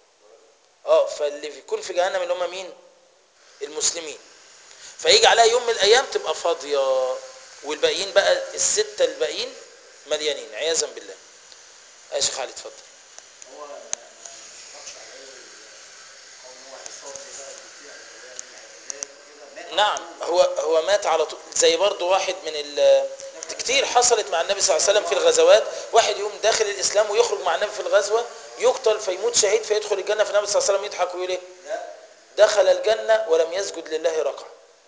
اه فاللي بيكون في جهنم اللي هم مين المسلمين فيجي عليها يوم من الايام تبقى فاضيه والباقيين بقى السته الباقيين مليانين عياذا بالله يا شيخ علي اتفضل هو ما ما بخش عليه قول هو هيصلي بقى وبتاع ويعمل عبادات وكده مات نعم هو هو مات على طول زي برضه واحد من ال كتير حصلت مع النبي صلى الله عليه وسلم في الغزوات واحد يقوم داخل الاسلام ويخرج مع النبي في الغزوه يقتل فيموت شهيد فيدخل الجنه فالنبي صلى الله عليه وسلم يضحك ويقول ايه لا دخل الجنه ولم يسجد لله ركعه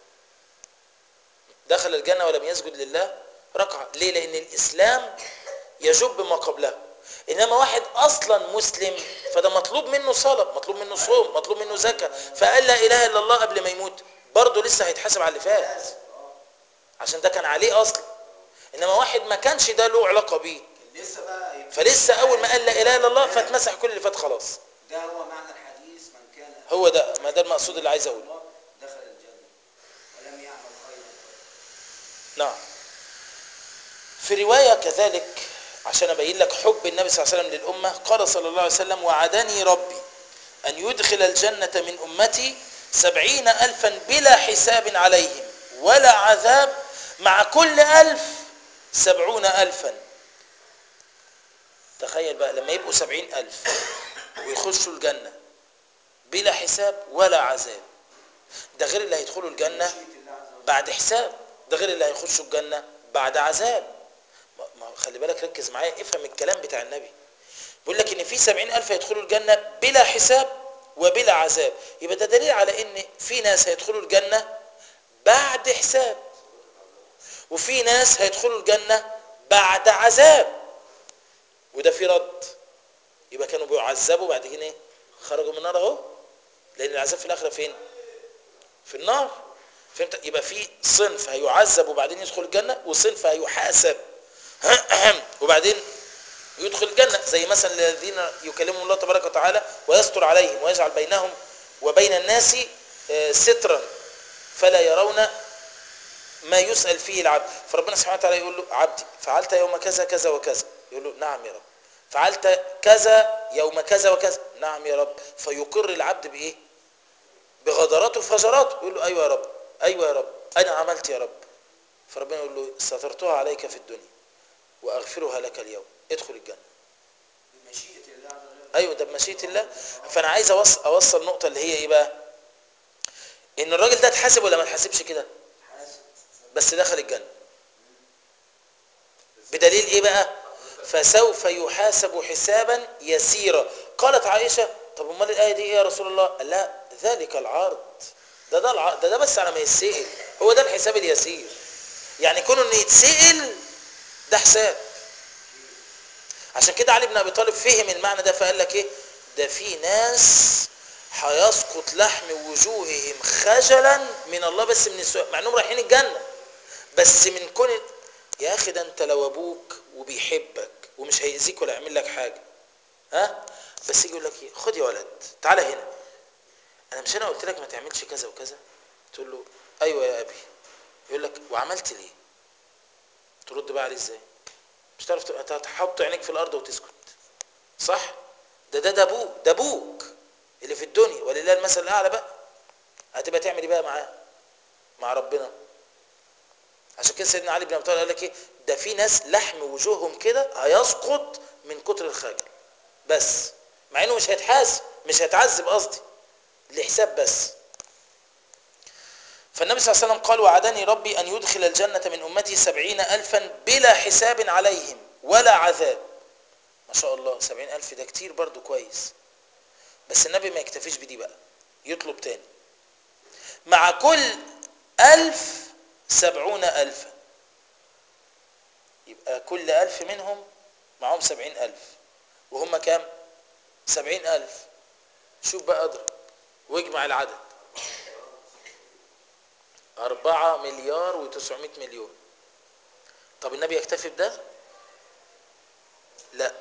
دخل الجنه ولم يسجد لله ركعه ليه لان الاسلام يجب ما قبله انما واحد اصلا مسلم فده مطلوب منه صلاه مطلوب منه صوم مطلوب منه زكاه فقال لا اله الا الله قبل ما يموت برضه لسه هيتحاسب على اللي فات لازم اه عشان ده كان عليه اصلا انما واحد ما كانش ده له علاقه بيه كان لسه بقى يبقى- فلسه اول ما قال لا اله الا الله فاتمسح كل اللي فات خلاص ده هو معنى الحديث من كان هو ده ما ده المقصود اللي عايز اقوله الله دخل الجنة ولم يعمل خيرا نعم في روايه كذلك عشان ابين لك حب النبي صلى الله عليه وسلم للامه قال صلى الله عليه وسلم وعدني ربي ان يدخل الجنه من امتي سبعين الفا بلا حساب عليهم ولا عذاب مع كل الف سبعون الفا تخيل بقى لما يبقوا سبعين ألف ويخشوا الجنة بلا حساب ولا عذاب ده غير اللي هيدخلوا الجنة مشيئة الله عز وجل بعد حساب ده غير اللي هيخشوا الجنة بعد عذاب ما ما خلي بالك ركز معايا افهم الكلام بتاع النبي بيقول لك ان في سبعين ألف هيدخلوا الجنة بلا حساب وبلا عذاب يبقى ده دليل على ان في ناس هيدخلوا الجنة بعد حساب وفي ناس هيدخلوا الجنة بعد عذاب وده في رد يبقى كانوا بيعذبوا بعد كده ايه خرجوا من النار اهو لان العذاب في الاخره فين في النار فهمت يبقى في صنف هيعذب وبعدين يدخل الجنه وصنف هيحاسب وبعدين يدخل الجنه زي مثلا الذين يكلمهم الله تبارك وتعالى ويستر عليهم ويجعل بينهم وبين الناس آه، سترا فلا يرون ما يسأل فيه العبد فربنا سبحانه وتعالى يقول له عبدي فعلت يوم كذا كذا وكذا يقول له نعم يا رب فعلت كذا يوم كذا وكذا نعم يا رب فيقر العبد بايه بغدراته وفجراته يقول له ايوه يا رب ايوه يا رب انا عملت يا رب فربنا يقول له سترتها عليك في الدنيا واغفرها لك اليوم ادخل الجنه بمشيئة الله عز وجل ايوه ده بمشيئه الله فانا عايز اوصل اوصل النقطه اللي هي ايه بقى ان الراجل ده اتحاسب ولا ما اتحاسبش كده حاسب بس دخل الجنه بدليل ايه بقى فسوف يحاسب حسابا يسيرا قالت عائشه طب امال الايه دي ايه يا رسول الله قال لا ذلك العرض ده ده الع... ده, ده بس على ما يتسال هو ده الحساب اليسير يعني كونه انه يتسال ده حساب عشان كده علي بن ابي طالب فهم المعنى ده فقال لك ايه ده في ناس هيسقط لحم وجوههم خجلا من الله بس من السؤال مع انهم رايحين الجنه بس من كون يا اخي ده انت لو ابوك وبيحبك ومش هيأذيك ولا يعمل لك حاجه ها بس يجي يقول لك ايه خد يا ولد تعالى هنا انا مش انا قلت لك ما تعملش كذا وكذا تقول له ايوه يا ابي يقول لك وعملت ليه ترد بقى عليه ازاي مش تعرف ت- هتحط عينيك في الارض وتسكت صح ده ده ده ابوك ده ابوك اللي في الدنيا ولله المثل الاعلى بقى هتبقى تعمل ايه بقى معاه مع ربنا عشان كده سيدنا علي بن ابي طالب قال لك ايه ده في ناس لحم وجوههم كده هيسقط من كتر الخجل بس مع انه مش هيتحاسب مش هيتعذب قصدي لحساب بس فالنبي صلى الله عليه وسلم قال وعدني ربي أن يدخل الجنة من أمتي سبعين ألفا بلا حساب عليهم ولا عذاب ما شاء الله سبعين ألف ده كتير برضو كويس بس النبي ما يكتفيش بدي بقى يطلب تاني مع كل ألف سبعون ألفا يبقى كل ألف منهم معهم سبعين ألف وهم كام سبعين ألف شوف بقى اضرب واجمع العدد أربعة مليار وتسعمائة مليون طب النبي يكتفي بده لا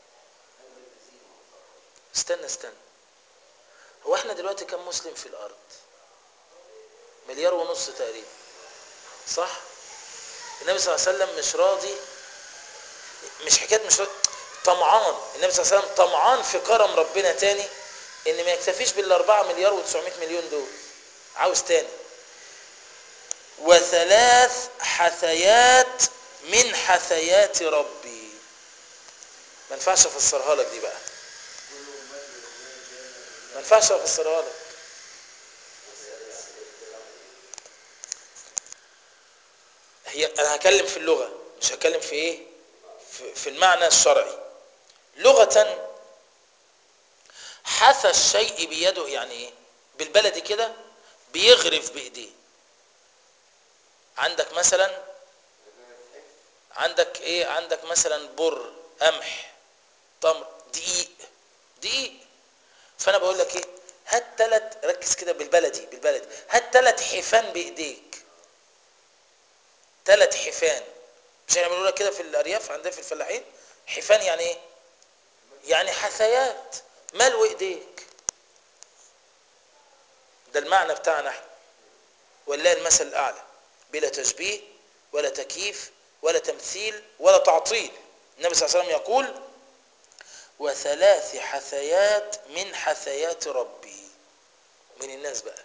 استنى استنى هو احنا دلوقتي كم مسلم في الارض مليار ونص تقريبا صح النبي صلى الله عليه وسلم مش راضي مش حكايه مش راضي طمعان النبي صلى الله عليه وسلم طمعان في كرم ربنا تاني ان ما يكتفيش بالاربعة مليار و900 مليون دول عاوز تاني وثلاث حثيات من حثيات ربي ما ينفعش افسرها لك دي بقى ما ينفعش افسرها لك هي انا هكلم في اللغه مش هتكلم في ايه في, في المعنى الشرعي لغه حثى الشيء بيده يعني ايه بالبلدي كده بيغرف بايديه عندك مثلا عندك ايه عندك مثلا بر قمح تمر دقيق دقيق فانا بقول لك ايه هات ثلاث ركز كده بالبلدي بالبلدي هات ثلاث حفان بايديك ثلاث حفان مش هيعملوا لك كده في الارياف عندنا في الفلاحين حفان يعني ايه يعني حثيات ملو ايديك ده المعنى بتاعنا احنا ولله المثل الاعلى بلا تشبيه ولا تكييف ولا تمثيل ولا تعطيل النبي صلى الله عليه وسلم يقول وثلاث حثيات من حثيات ربي من الناس بقى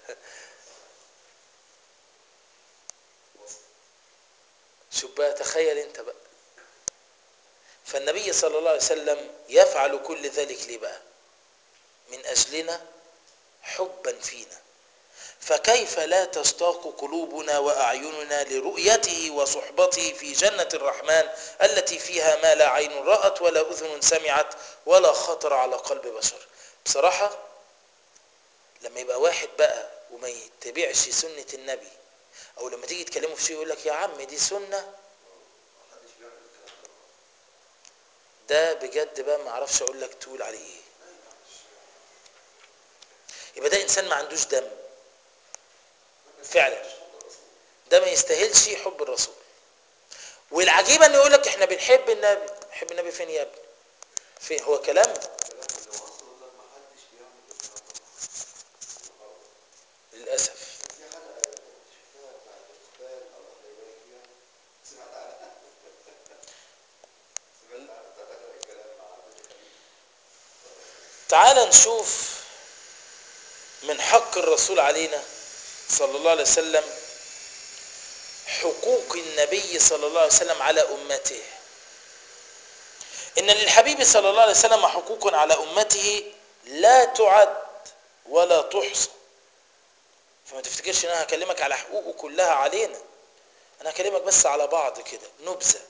شوف بقى تخيل انت بقى فالنبي صلى الله عليه وسلم يفعل كل ذلك ليه بقى من أجلنا حبا فينا فكيف لا تشتاق قلوبنا وأعيننا لرؤيته وصحبته في جنة الرحمن التي فيها ما لا عين رأت ولا أذن سمعت ولا خطر على قلب بشر بصراحة لما يبقى واحد بقى وما يتبعش سنة النبي أو لما تيجي تكلمه في شيء يقول لك يا عم دي سنة محدش بيعمل الكلام ده ده بجد بقى ما اعرفش اقول لك تقول عليه ايه يبقى ده انسان ما عندوش دم فعلا ده ما يستاهلش حب الرسول والعجيب ان يقول لك احنا بنحب النبي بنحب النبي فين يا ابني فين هو كلام الكلام اللي وصله ده محدش بيعمل الكلام ده للاسف في حلقه كنت شفتها بتاعت الاختان الله يبارك فيها سمعت عنها سمعت عنها بتاعت اخر الكلام مع عبد الخليل تعال نشوف من حق الرسول علينا صلى الله عليه وسلم حقوق النبي صلى الله عليه وسلم على أمته إن للحبيب صلى الله عليه وسلم حقوق على أمته لا تعد ولا تحصى فما تفتكرش ان انا هكلمك على حقوقه كلها علينا انا هكلمك بس على بعض كده نبذة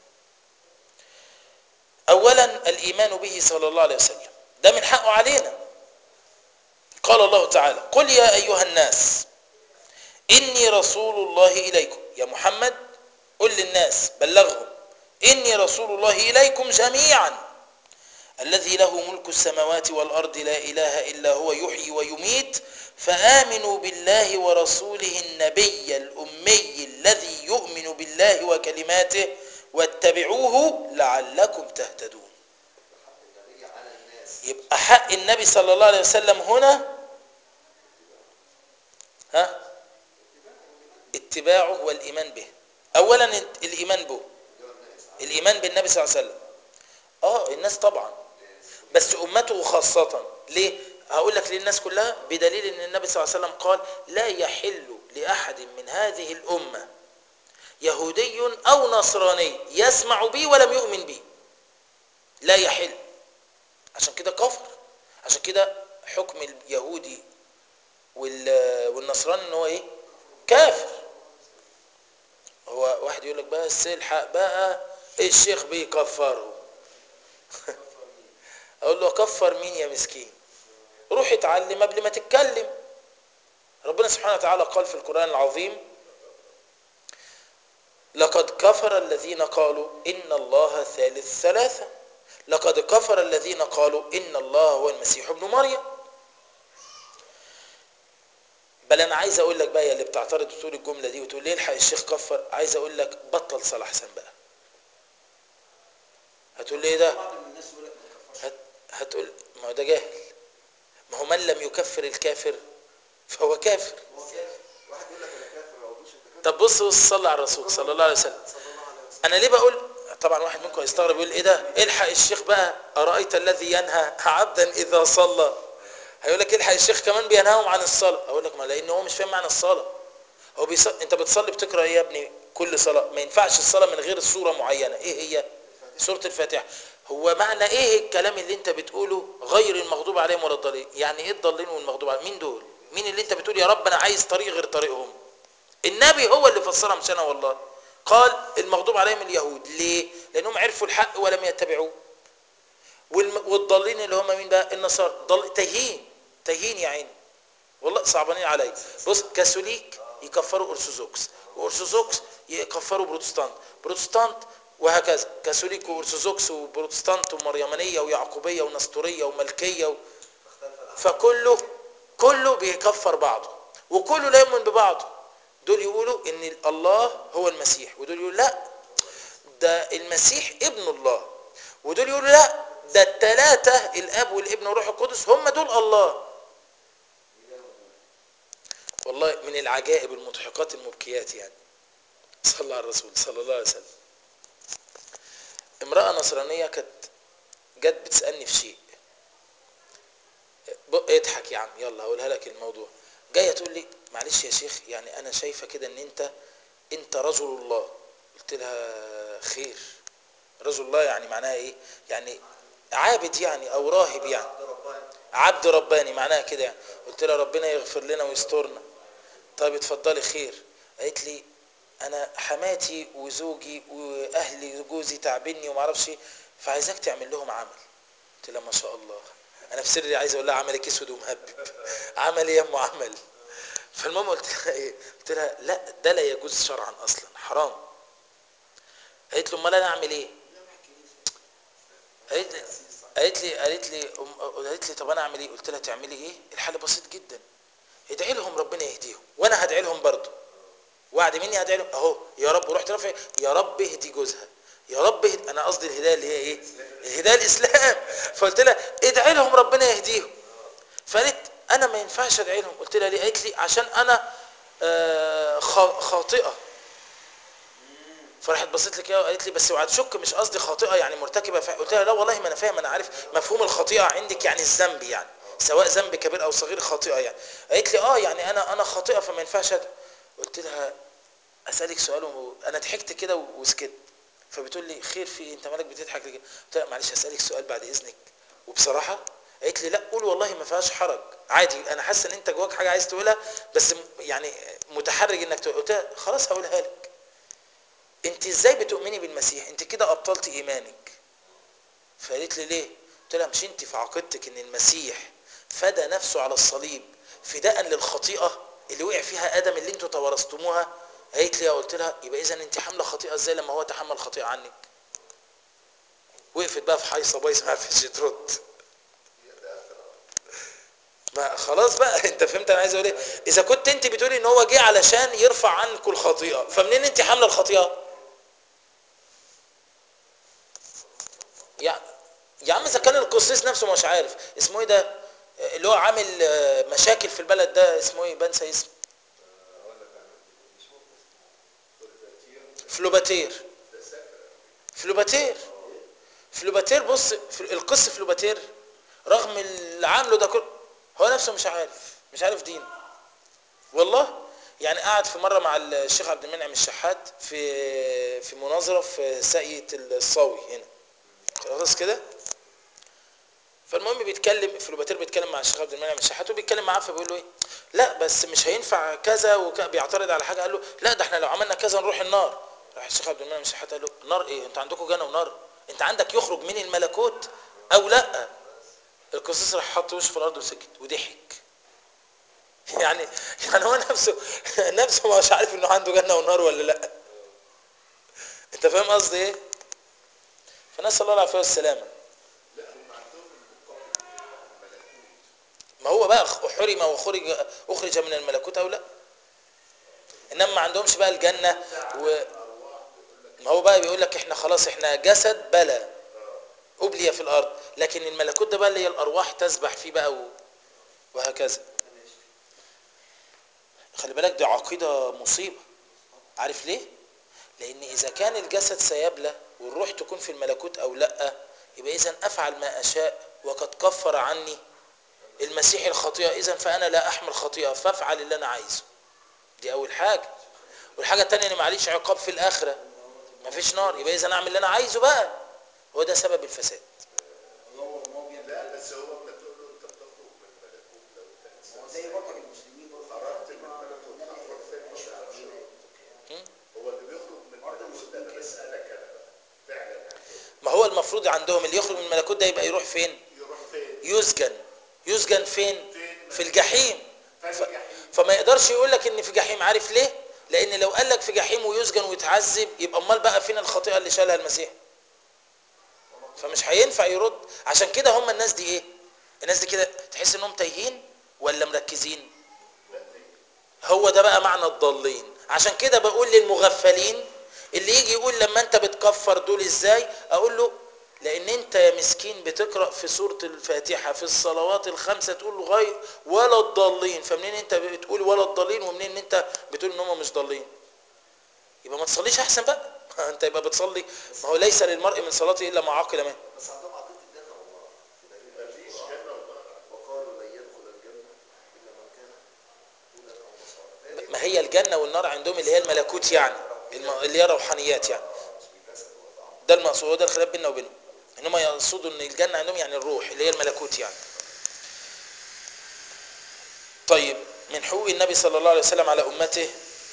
اولا الايمان به صلى الله عليه وسلم ده من حقه علينا قال الله تعالى قل يا ايها الناس اني رسول الله اليكم يا محمد قل للناس بلغهم اني رسول الله اليكم جميعا الذي له ملك السماوات والأرض لا إله إلا هو يحيي ويميت فآمنوا بالله ورسوله النبي الأمي الذي يؤمن بالله وكلماته واتبعوه لعلكم تهتدون حق النبي على الناس يبقى حق النبي صلى الله عليه وسلم هنا ها اتباعه والإيمان به أولا الإيمان به الإيمان بالنبي صلى الله عليه وسلم اه الناس طبعا بس امته خاصة ليه هقول لك للناس كلها بدليل ان النبي صلى الله عليه وسلم قال لا يحل لاحد من هذه الامة يهودي او نصراني يسمع بي ولم يؤمن بي لا يحل عشان كده كفر عشان كده حكم اليهودي وال- والنصراني ان هو ايه كافر هو واحد يقول لك بس الحق بقى الشيخ بيكفره اقول له كفر مين يا مسكين روح اتعلم قبل ما تتكلم ربنا سبحانه وتعالى قال في القرآن العظيم لقد كفر الذين قالوا إن الله ثالث ثلاثة لقد كفر الذين قالوا إن الله هو المسيح ابن مريم بل أنا عايز أقول لك بقى يا اللي بتعترض وتقول الجملة دي وتقول ليه الحق الشيخ كفر عايز أقول لك بطل صلاح حسن بقى هتقول لي ايه ده بعض من الناس يقول لك ما تكفرش هت... هتقول ما هو ده جاهل ما هو من لم يكفر الكافر فهو كافر هو كافر واحد يقول لك انا كافر ما اقولوش انت كافر طب بص بص صلى على الرسول صلى الله عليه وسلم صلى الله عليه وسلم انا ليه بقول طبعا واحد منكم يستغرب يقول ايه ده الحق الشيخ بقى ارايت الذي ينهى عبدا اذا صلى هيقول لك الحق الشيخ كمان بينهاهم عن الصلاه اقول لك ما لان هو مش فاهم معنى الصلاه هو بيص... انت بتصلي بتقرا ايه يا ابني كل صلاه ما ينفعش الصلاه من غير سوره معينه ايه هي سوره الفاتحه هو معنى ايه الكلام اللي انت بتقوله غير المغضوب عليهم ولا الضالين يعني ايه الضالين والمغضوب عليهم مين دول مين اللي انت بتقول يا رب انا عايز طريق غير طريقهم النبي هو اللي فسرها مش انا والله قال المغضوب عليهم اليهود ليه لانهم عرفوا الحق ولم يتبعوه والم- والضالين اللي هم مين بقى النصارى ضل تايهين تايهين يا عيني والله صعبانين عليا بص كاثوليك يكفروا ارثوذكس وارثوذكس يكفروا بروتستانت بروتستانت وهكذا كاثوليك وارثوذكس وبروتستانت ومريمانيه ويعقوبيه ونسطوريه وملكيه و... فكله كله بيكفر بعضه وكله لا يؤمن ببعضه دول يقولوا ان الله هو المسيح ودول يقولوا لا ده المسيح ابن الله ودول يقولوا لا ده الثلاثة الاب والابن والروح القدس هم دول الله والله من العجائب المضحكات المبكيات يعني صلى على الرسول صلى الله عليه وسلم امرأة نصرانية كانت جت بتسألني في شيء بق اضحك يا عم يلا هقولها لك الموضوع جايه تقول لي معلش يا شيخ يعني انا شايفه كده ان انت انت رجل الله قلت لها خير رجل الله يعني معناها ايه يعني عابد يعني او راهب يعني عبد رباني عبد رباني معناها كده يعني قلت لها ربنا يغفر لنا ويسترنا طيب اتفضلي خير قالت لي انا حماتي وزوجي واهلي جوزي تعبني وما اعرفش إيه، فعايزاك تعمل لهم عمل قلت لها ما شاء الله انا في سري عايز اقول لها عملك اسود ومهبب عمل ايه يا ام عمل فالمهم قلت لها ايه قلت لها لا ده لا يجوز شرعا اصلا حرام قالت له امال انا اعمل ايه قالت لي قالت لي قالت لي أم- قالت لي طب انا اعمل ايه قلت لها تعملي ايه الحل بسيط جدا ادعي لهم ربنا يهديهم وانا هدعي لهم برضه وعد مني هدعي لهم اهو يا رب ورحت رافع يا رب اهدي جوزها يا رب اهدي انا قصدي الهدايه اللي هي ايه الهدايه الاسلام فقلت لها ادعي لهم ربنا يهديهم فقالت انا ما ينفعش ادعي لهم قلت لها ليه قالت لي عشان انا آه، خا- خاطئه فراحت بصيت لي كده وقالت لي بس اوعى تشك مش قصدي خاطئه يعني مرتكبه فعل قلت لها لا والله ما انا فاهم انا عارف مفهوم الخطيئه عندك يعني الذنب يعني سواء ذنب كبير او صغير خاطئه يعني قالت لي اه يعني انا انا خاطئه فما ينفعش أد... قلت لها اسالك سؤال و... انا ضحكت كده وسكت فبتقول لي خير في إيه؟ انت مالك بتضحك ليه قلت لها معلش اسالك سؤال بعد اذنك وبصراحه قالت لي لا قول والله ما فيهاش حرج عادي انا حاسه ان انت جواك حاجه عايز تقولها بس م- يعني متحرج انك تقول قلت لها خلاص هقولها لك انت ازاي بتؤمني بالمسيح انت كده ابطلت ايمانك فقالت لي ليه قلت لها مش انت في عقيدتك ان المسيح فدى نفسه على الصليب فداء للخطيئه اللي وقع فيها ادم اللي انتوا توارثتموها قالت لي قلت لها يبقى اذا انت حامله خطيئه ازاي لما هو تحمل خطيئه عنك وقفت بقى في حيصه بايظه ما عرفتش ترد ما خلاص بقى انت فهمت انا عايز اقول ايه اذا كنت انت بتقولي ان هو جه علشان يرفع عنكم الخطيئه فمنين انت حامله الخطيئه يا يا عم اذا كان القسيس نفسه مش عارف اسمه ايه ده اللي هو عامل آه، مشاكل في البلد ده اسمه ايه بنسى اسمه فلوباتير فلوباتير فلوباتير بص في- القس فلوباتير رغم اللي عامله ده كله هو نفسه مش عارف مش عارف دين والله يعني قعد في مره مع الشيخ عبد المنعم الشحات في في مناظره في ساقية الصاوي هنا خلاص كده فالمهم بيتكلم فلوباتير بيتكلم مع الشيخ عبد المنعم الشحات وبيتكلم معاه فبيقول له ايه لا بس مش هينفع كذا وبيعترض على حاجه قال له لا ده احنا لو عملنا كذا نروح النار راح الشيخ عبد المنعم الشحات قال له نار ايه انت عندكم جنه ونار انت عندك يخرج من الملكوت او لا القسيس راح حط وشه في الارض وسكت وضحك يعني يعني هو نفسه نفسه مش عارف انه عنده جنه ونار ولا لا انت فاهم قصدي ايه فنسال الله العافيه والسلامه لا هم عندهم المقابل الملكوت ما هو بقى حرم وخرج اخرج من الملكوت او لا انما ما عندهمش بقى الجنه و ما هو بقى بيقول لك احنا خلاص احنا جسد بلى ابلي في الارض لكن الملكوت ده بقى اللي هي الارواح تسبح فيه بقى و... وهكذا خلي بالك دي عقيده مصيبه عارف ليه لان اذا كان الجسد سيبلى والروح تكون في الملكوت او لا يبقى اذا افعل ما اشاء وقد كفر عني المسيح الخطيئه اذا فانا لا احمل خطيئه فافعل اللي انا عايزه دي اول حاجه والحاجه الثانيه ان معليش عقاب في الاخره مفيش نار يبقى اذا اعمل اللي انا عايزه بقى هو ده سبب الفساد هو هو بيعمل لا بس هو انت تقول له انت بتخرج من الملكوت لو انت هو انسان زي سيء. برضك المسلمين برضه خرجت من الملكوت هتروح فين ما تعرفش م? هو اللي بيخرج من الملكوت ده انا بسالك انا بقى فعلا عندهم ما هو المفروض عندهم اللي يخرج من الملكوت ده يبقى يروح فين يروح فين؟ يسجن يسجن فين فين؟ في الجحيم فين ف... الجحيم؟ فما يقدرش يقول لك ان في جحيم عارف ليه لان لو قال لك في جحيم ويسجن ويتعذب يبقى امال بقى فين الخطيئه اللي شالها المسيح فمش هينفع يرد عشان كده هم الناس دي ايه الناس دي كده تحس انهم تايهين ولا مركزين هو ده بقى معنى الضالين عشان كده بقول للمغفلين اللي يجي يقول لما انت بتكفر دول ازاي اقول له لان انت يا مسكين بتقرا في سوره الفاتحه في الصلوات الخمسه تقول له غير ولا الضالين فمنين انت بتقول ولا الضالين ومنين انت بتقول ان هم مش ضالين يبقى ما تصليش احسن بقى انت يبقى بتصلي ما هو ليس للمرء من صلاته الا ما عقل منه بس عندهم عقيدة الجنة والنار بدليل آية مفيش القرآن. جنه ونار وقالوا لن يدخل الجنة إلا من كان هودا أو نصارى فهي دي ما هي الجنه والنار عندهم اللي هي الملكوت يعني الم- اللي هي روحانيات يعني مش بالجسد وطعم ده المقصود هو ده الخلاف بيننا وبينهم ان هم يقصدوا ان الجنه عندهم يعني الروح اللي هي الملكوت يعني طيب من حقوق النبي صلى الله عليه وسلم على امته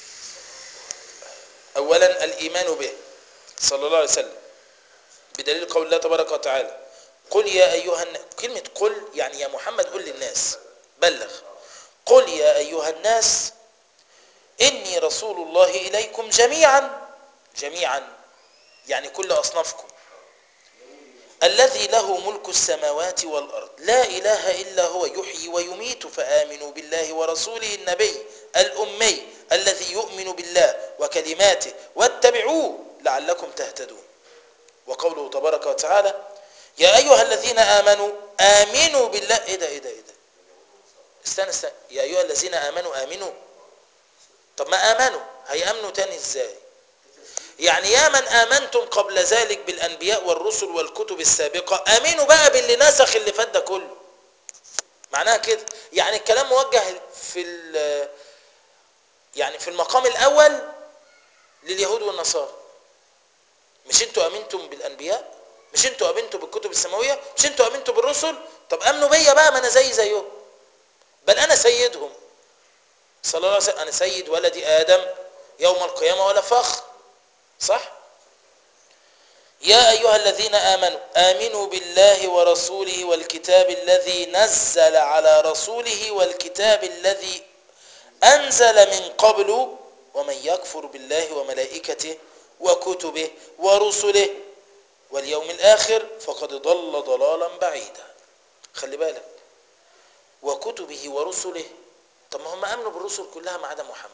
اولا الايمان به صلى الله عليه وسلم بدليل قول الله تبارك وتعالى قل يا ايها الناس كلمه قل يعني يا محمد قل للناس بلغ قل يا ايها الناس اني رسول الله اليكم جميعا جميعا يعني كل اصنافكم الذي له ملك السماوات والأرض لا إله إلا هو يحيي ويميت فآمنوا بالله ورسوله النبي الأمي الذي يؤمن بالله وكلماته واتبعوه لعلكم تهتدون وقوله تبارك وتعالى يا أيها الذين آمنوا آمنوا بالله إيه ده إيه ده إيه ده استنى استنى يا أيها الذين آمنوا آمنوا طب ما آمنوا هيأمنوا تاني إزاي يعني يا من آمنتم قبل ذلك بالأنبياء والرسل والكتب السابقة آمنوا بقى باللي نسخ اللي فات ده كله معناها كده يعني الكلام موجه في ال- يعني في المقام الاول لليهود والنصارى مش انتوا امنتم بالانبياء مش انتوا امنتوا بالكتب السماويه مش انتوا امنتوا بالرسل طب امنوا بيا بقى ما انا زي زيهم بل انا سيدهم صلى الله عليه وسلم انا سيد ولد ادم يوم القيامه ولا فخر صح يا ايها الذين امنوا امنوا بالله ورسوله والكتاب الذي نزل على رسوله والكتاب الذي انزل من قبل ومن يكفر بالله وملائكته وكتبه ورسله واليوم الاخر فقد ضل ضلالا بعيدا خلي بالك وكتبه ورسله طب ما هم امنوا بالرسل كلها ما عدا محمد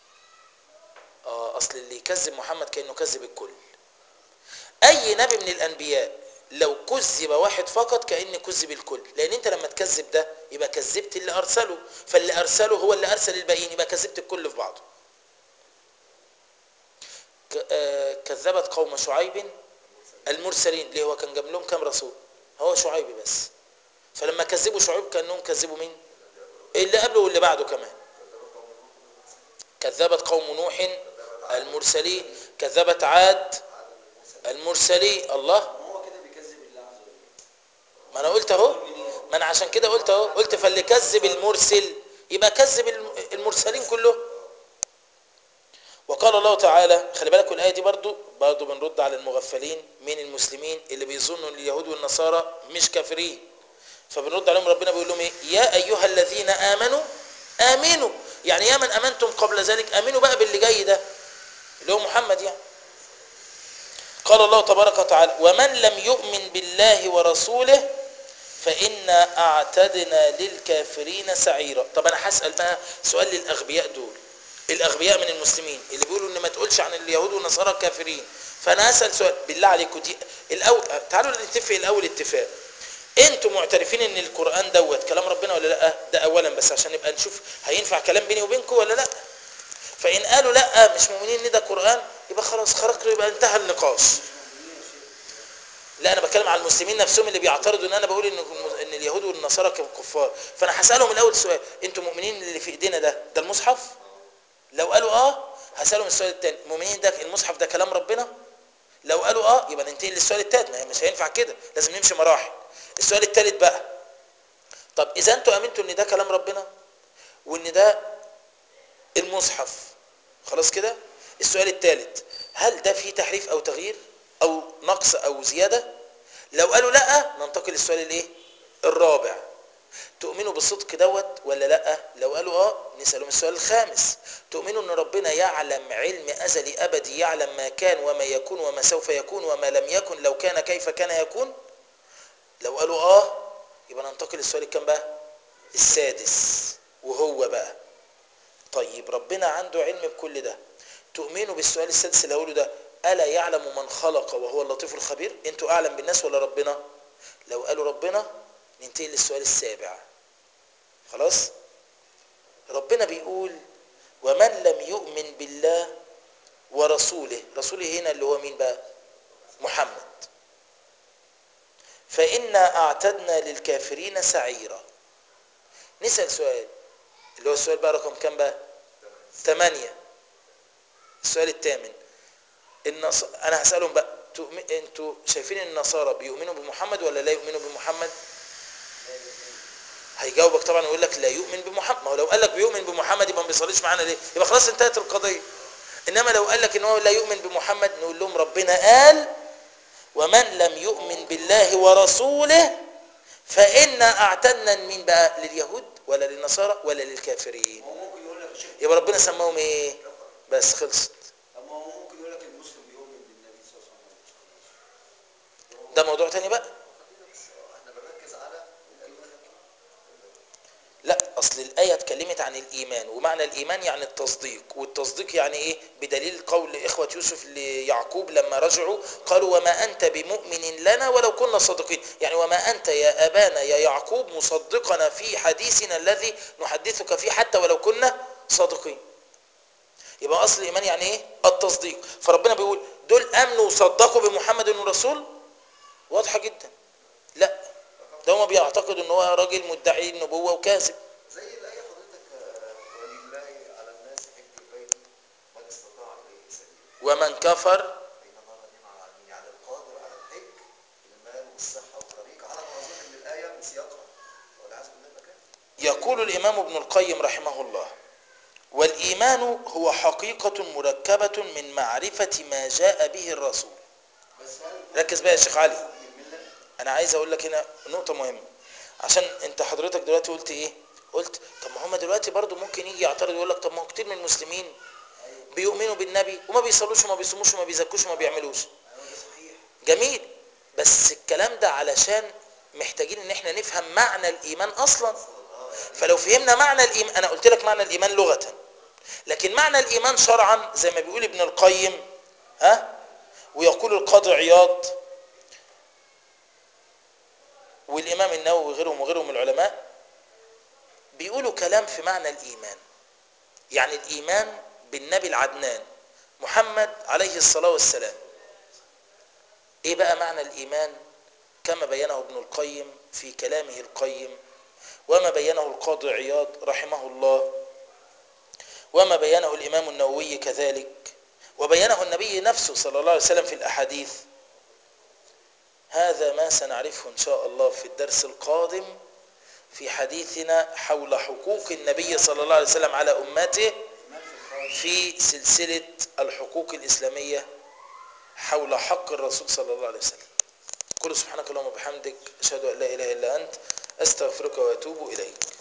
اه اصل اللي يكذب محمد كانه كذب الكل اي نبي من الانبياء لو كذب واحد فقط كان كذب الكل لان انت لما تكذب ده يبقى كذبت اللي ارسله فاللي ارسله هو اللي ارسل الباقيين يبقى كذبت الكل في بعضه ك- آه، كذبت قوم شعيب المرسلين ليه هو كان جاب لهم كام رسول هو شعيب بس فلما كذبوا شعيب كانهم كذبوا مين اللي قبله واللي بعده كمان كذبت قوم نوح المرسلين كذبت عاد المرسلين الله ما هو كده بيكذب الله عز وجل ما انا قلت اهو ما انا عشان كده قلت اهو قلت فاللي كذب المرسل يبقى كذب الم- المرسلين كلهم وقال الله تعالى خلي بالك الايه دي برضو برضو بنرد على المغفلين من المسلمين اللي بيظنوا ان اليهود والنصارى مش كافرين فبنرد عليهم ربنا بيقول لهم ايه يا ايها الذين امنوا امنوا يعني يا من امنتم قبل ذلك امنوا بقى باللي جاي ده اللي هو محمد يعني قال الله تبارك وتعالى ومن لم يؤمن بالله ورسوله فإنا أعتدنا للكافرين سعيرا طب أنا هسأل بقى سؤال للأغبياء دول الأغبياء من المسلمين اللي بيقولوا إن ما تقولش عن اليهود والنصارى كافرين فأنا هسأل سؤال بالله عليكم دي الأول تعالوا نتفق الأول اتفاق انتوا معترفين ان القرآن دوت كلام ربنا ولا لا ده اولا بس عشان نبقى نشوف هينفع كلام بيني وبينكم ولا لا فإن قالوا لا مش مؤمنين ان ده قرآن يبقى خلاص خرجوا يبقى انتهى النقاش لا انا بتكلم على المسلمين نفسهم اللي بيعترضوا ان انا بقول ان ان اليهود والنصارى كفار فانا هسالهم الاول سؤال انتوا مؤمنين إن اللي في ايدينا ده ده المصحف لو قالوا اه هسالهم السؤال الثاني مؤمنين ده المصحف ده كلام ربنا لو قالوا اه يبقى ننتقل للسؤال الثالث ما هي مش هينفع كده لازم نمشي مراحل السؤال الثالث بقى طب اذا انتوا امنتوا ان ده كلام ربنا وان ده المصحف خلاص كده السؤال الثالث هل ده فيه تحريف او تغيير او نقص او زياده لو قالوا لا ننتقل للسؤال الايه الرابع تؤمنوا بالصدق دوت ولا لا لو قالوا اه نسالهم السؤال الخامس تؤمنوا ان ربنا يعلم علم ازلي ابدي يعلم ما كان وما يكون وما سوف يكون وما لم يكن لو كان كيف كان يكون لو قالوا اه يبقى ننتقل للسؤال الكام بقى السادس وهو بقى طيب ربنا عنده علم بكل ده تؤمنوا بالسؤال السادس اللي هقوله ده ألا يعلم من خلق وهو اللطيف الخبير انتوا أعلم بالناس ولا ربنا لو قالوا ربنا ننتقل للسؤال السابع خلاص ربنا بيقول ومن لم يؤمن بالله ورسوله رسوله هنا اللي هو مين بقى محمد فإنا أعتدنا للكافرين سعيرا نسأل سؤال اللي هو السؤال بقى رقم كام بقى ثمانية السؤال الثامن النص... انا هسألهم بقى تؤمن... انتوا شايفين ان النصارى بيؤمنوا بمحمد ولا لا يؤمنوا بمحمد هيجاوبك طبعا ويقول لك لا يؤمن بمحمد ما هو لو قال لك بيؤمن بمحمد يبقى ما بيصليش معانا ليه يبقى خلاص انتهت القضيه انما لو قال لك ان هو لا يؤمن بمحمد نقول لهم ربنا قال ومن لم يؤمن بالله ورسوله فإنا أعتدنا مين بقى لليهود ولا للنصارى ولا للكافرين ما هو ممكن يقول لك يا شيخ يبقى ربنا سماهم ايه بس خلصت طب ما هو ممكن يقول لك المسلم بيؤمن بالنبي صلى الله عليه وسلم ده موضوع تاني بقى احنا بنركز على لا اصل الايه اتكلمت عن الايمان ومعنى الايمان يعني التصديق والتصديق يعني ايه بدليل قول اخوه يوسف ليعقوب لما رجعوا قالوا وما انت بمؤمن لنا ولو كنا صادقين يعني وما انت يا ابانا يا يعقوب مصدقنا في حديثنا الذي نحدثك فيه حتى ولو كنا صادقين يبقى اصل الايمان يعني ايه التصديق فربنا بيقول دول امنوا وصدقوا بمحمد انه رسول واضحه جدا لا ده هم بيعتقدوا ان هو راجل مدعي النبوة وكاذب زي الآية حضرتك آه، ولله على الناس حج البيت من استطاع إليه سبيلا ومن كفر بينما غنم عن يعني القادر على الحج المال والصحة والطريق على ما أظن من الآية من سياقها والعياذ بالله مكان يقول الإمام ابن القيم رحمه الله والإيمان هو حقيقة مركبة من معرفة ما جاء به الرسول بس هل ركز بقى يا شيخ علي من الملة أنا عايز أقول لك هنا نقطة مهمة عشان أنت حضرتك دلوقتي قلت إيه قلت طب ما هم دلوقتي برضو ممكن يجي يعترض ويقول لك طب ما هو كتير من المسلمين بيؤمنوا بالنبي وما بيصلوش وما بيصوموش وما بيزكوش وما بيعملوش ايوه ده صحيح جميل بس الكلام ده علشان محتاجين ان احنا نفهم معنى الايمان اصلا فلو فهمنا معنى الايمان انا قلت لك معنى الايمان لغة لكن معنى الايمان شرعا زي ما بيقول ابن القيم ها ويقول القاضي عياض والامام النووي وغيرهم وغيرهم من العلماء بيقولوا كلام في معنى الايمان يعني الايمان بالنبي العدنان محمد عليه الصلاة والسلام ايه بقى معنى الايمان كما بينه ابن القيم في كلامه القيم وما بينه القاضي عياض رحمه الله وما بينه الامام النووي كذلك وبينه النبي نفسه صلى الله عليه وسلم في الاحاديث هذا ما سنعرفه ان شاء الله في الدرس القادم في حديثنا حول حقوق النبي صلى الله عليه وسلم على امته الايمان في الخارج في سلسلة الحقوق الإسلامية حول حق الرسول صلى الله عليه وسلم قل سبحانك اللهم وبحمدك أشهد أن لا إله إلا أنت أستغفرك وأتوب إليك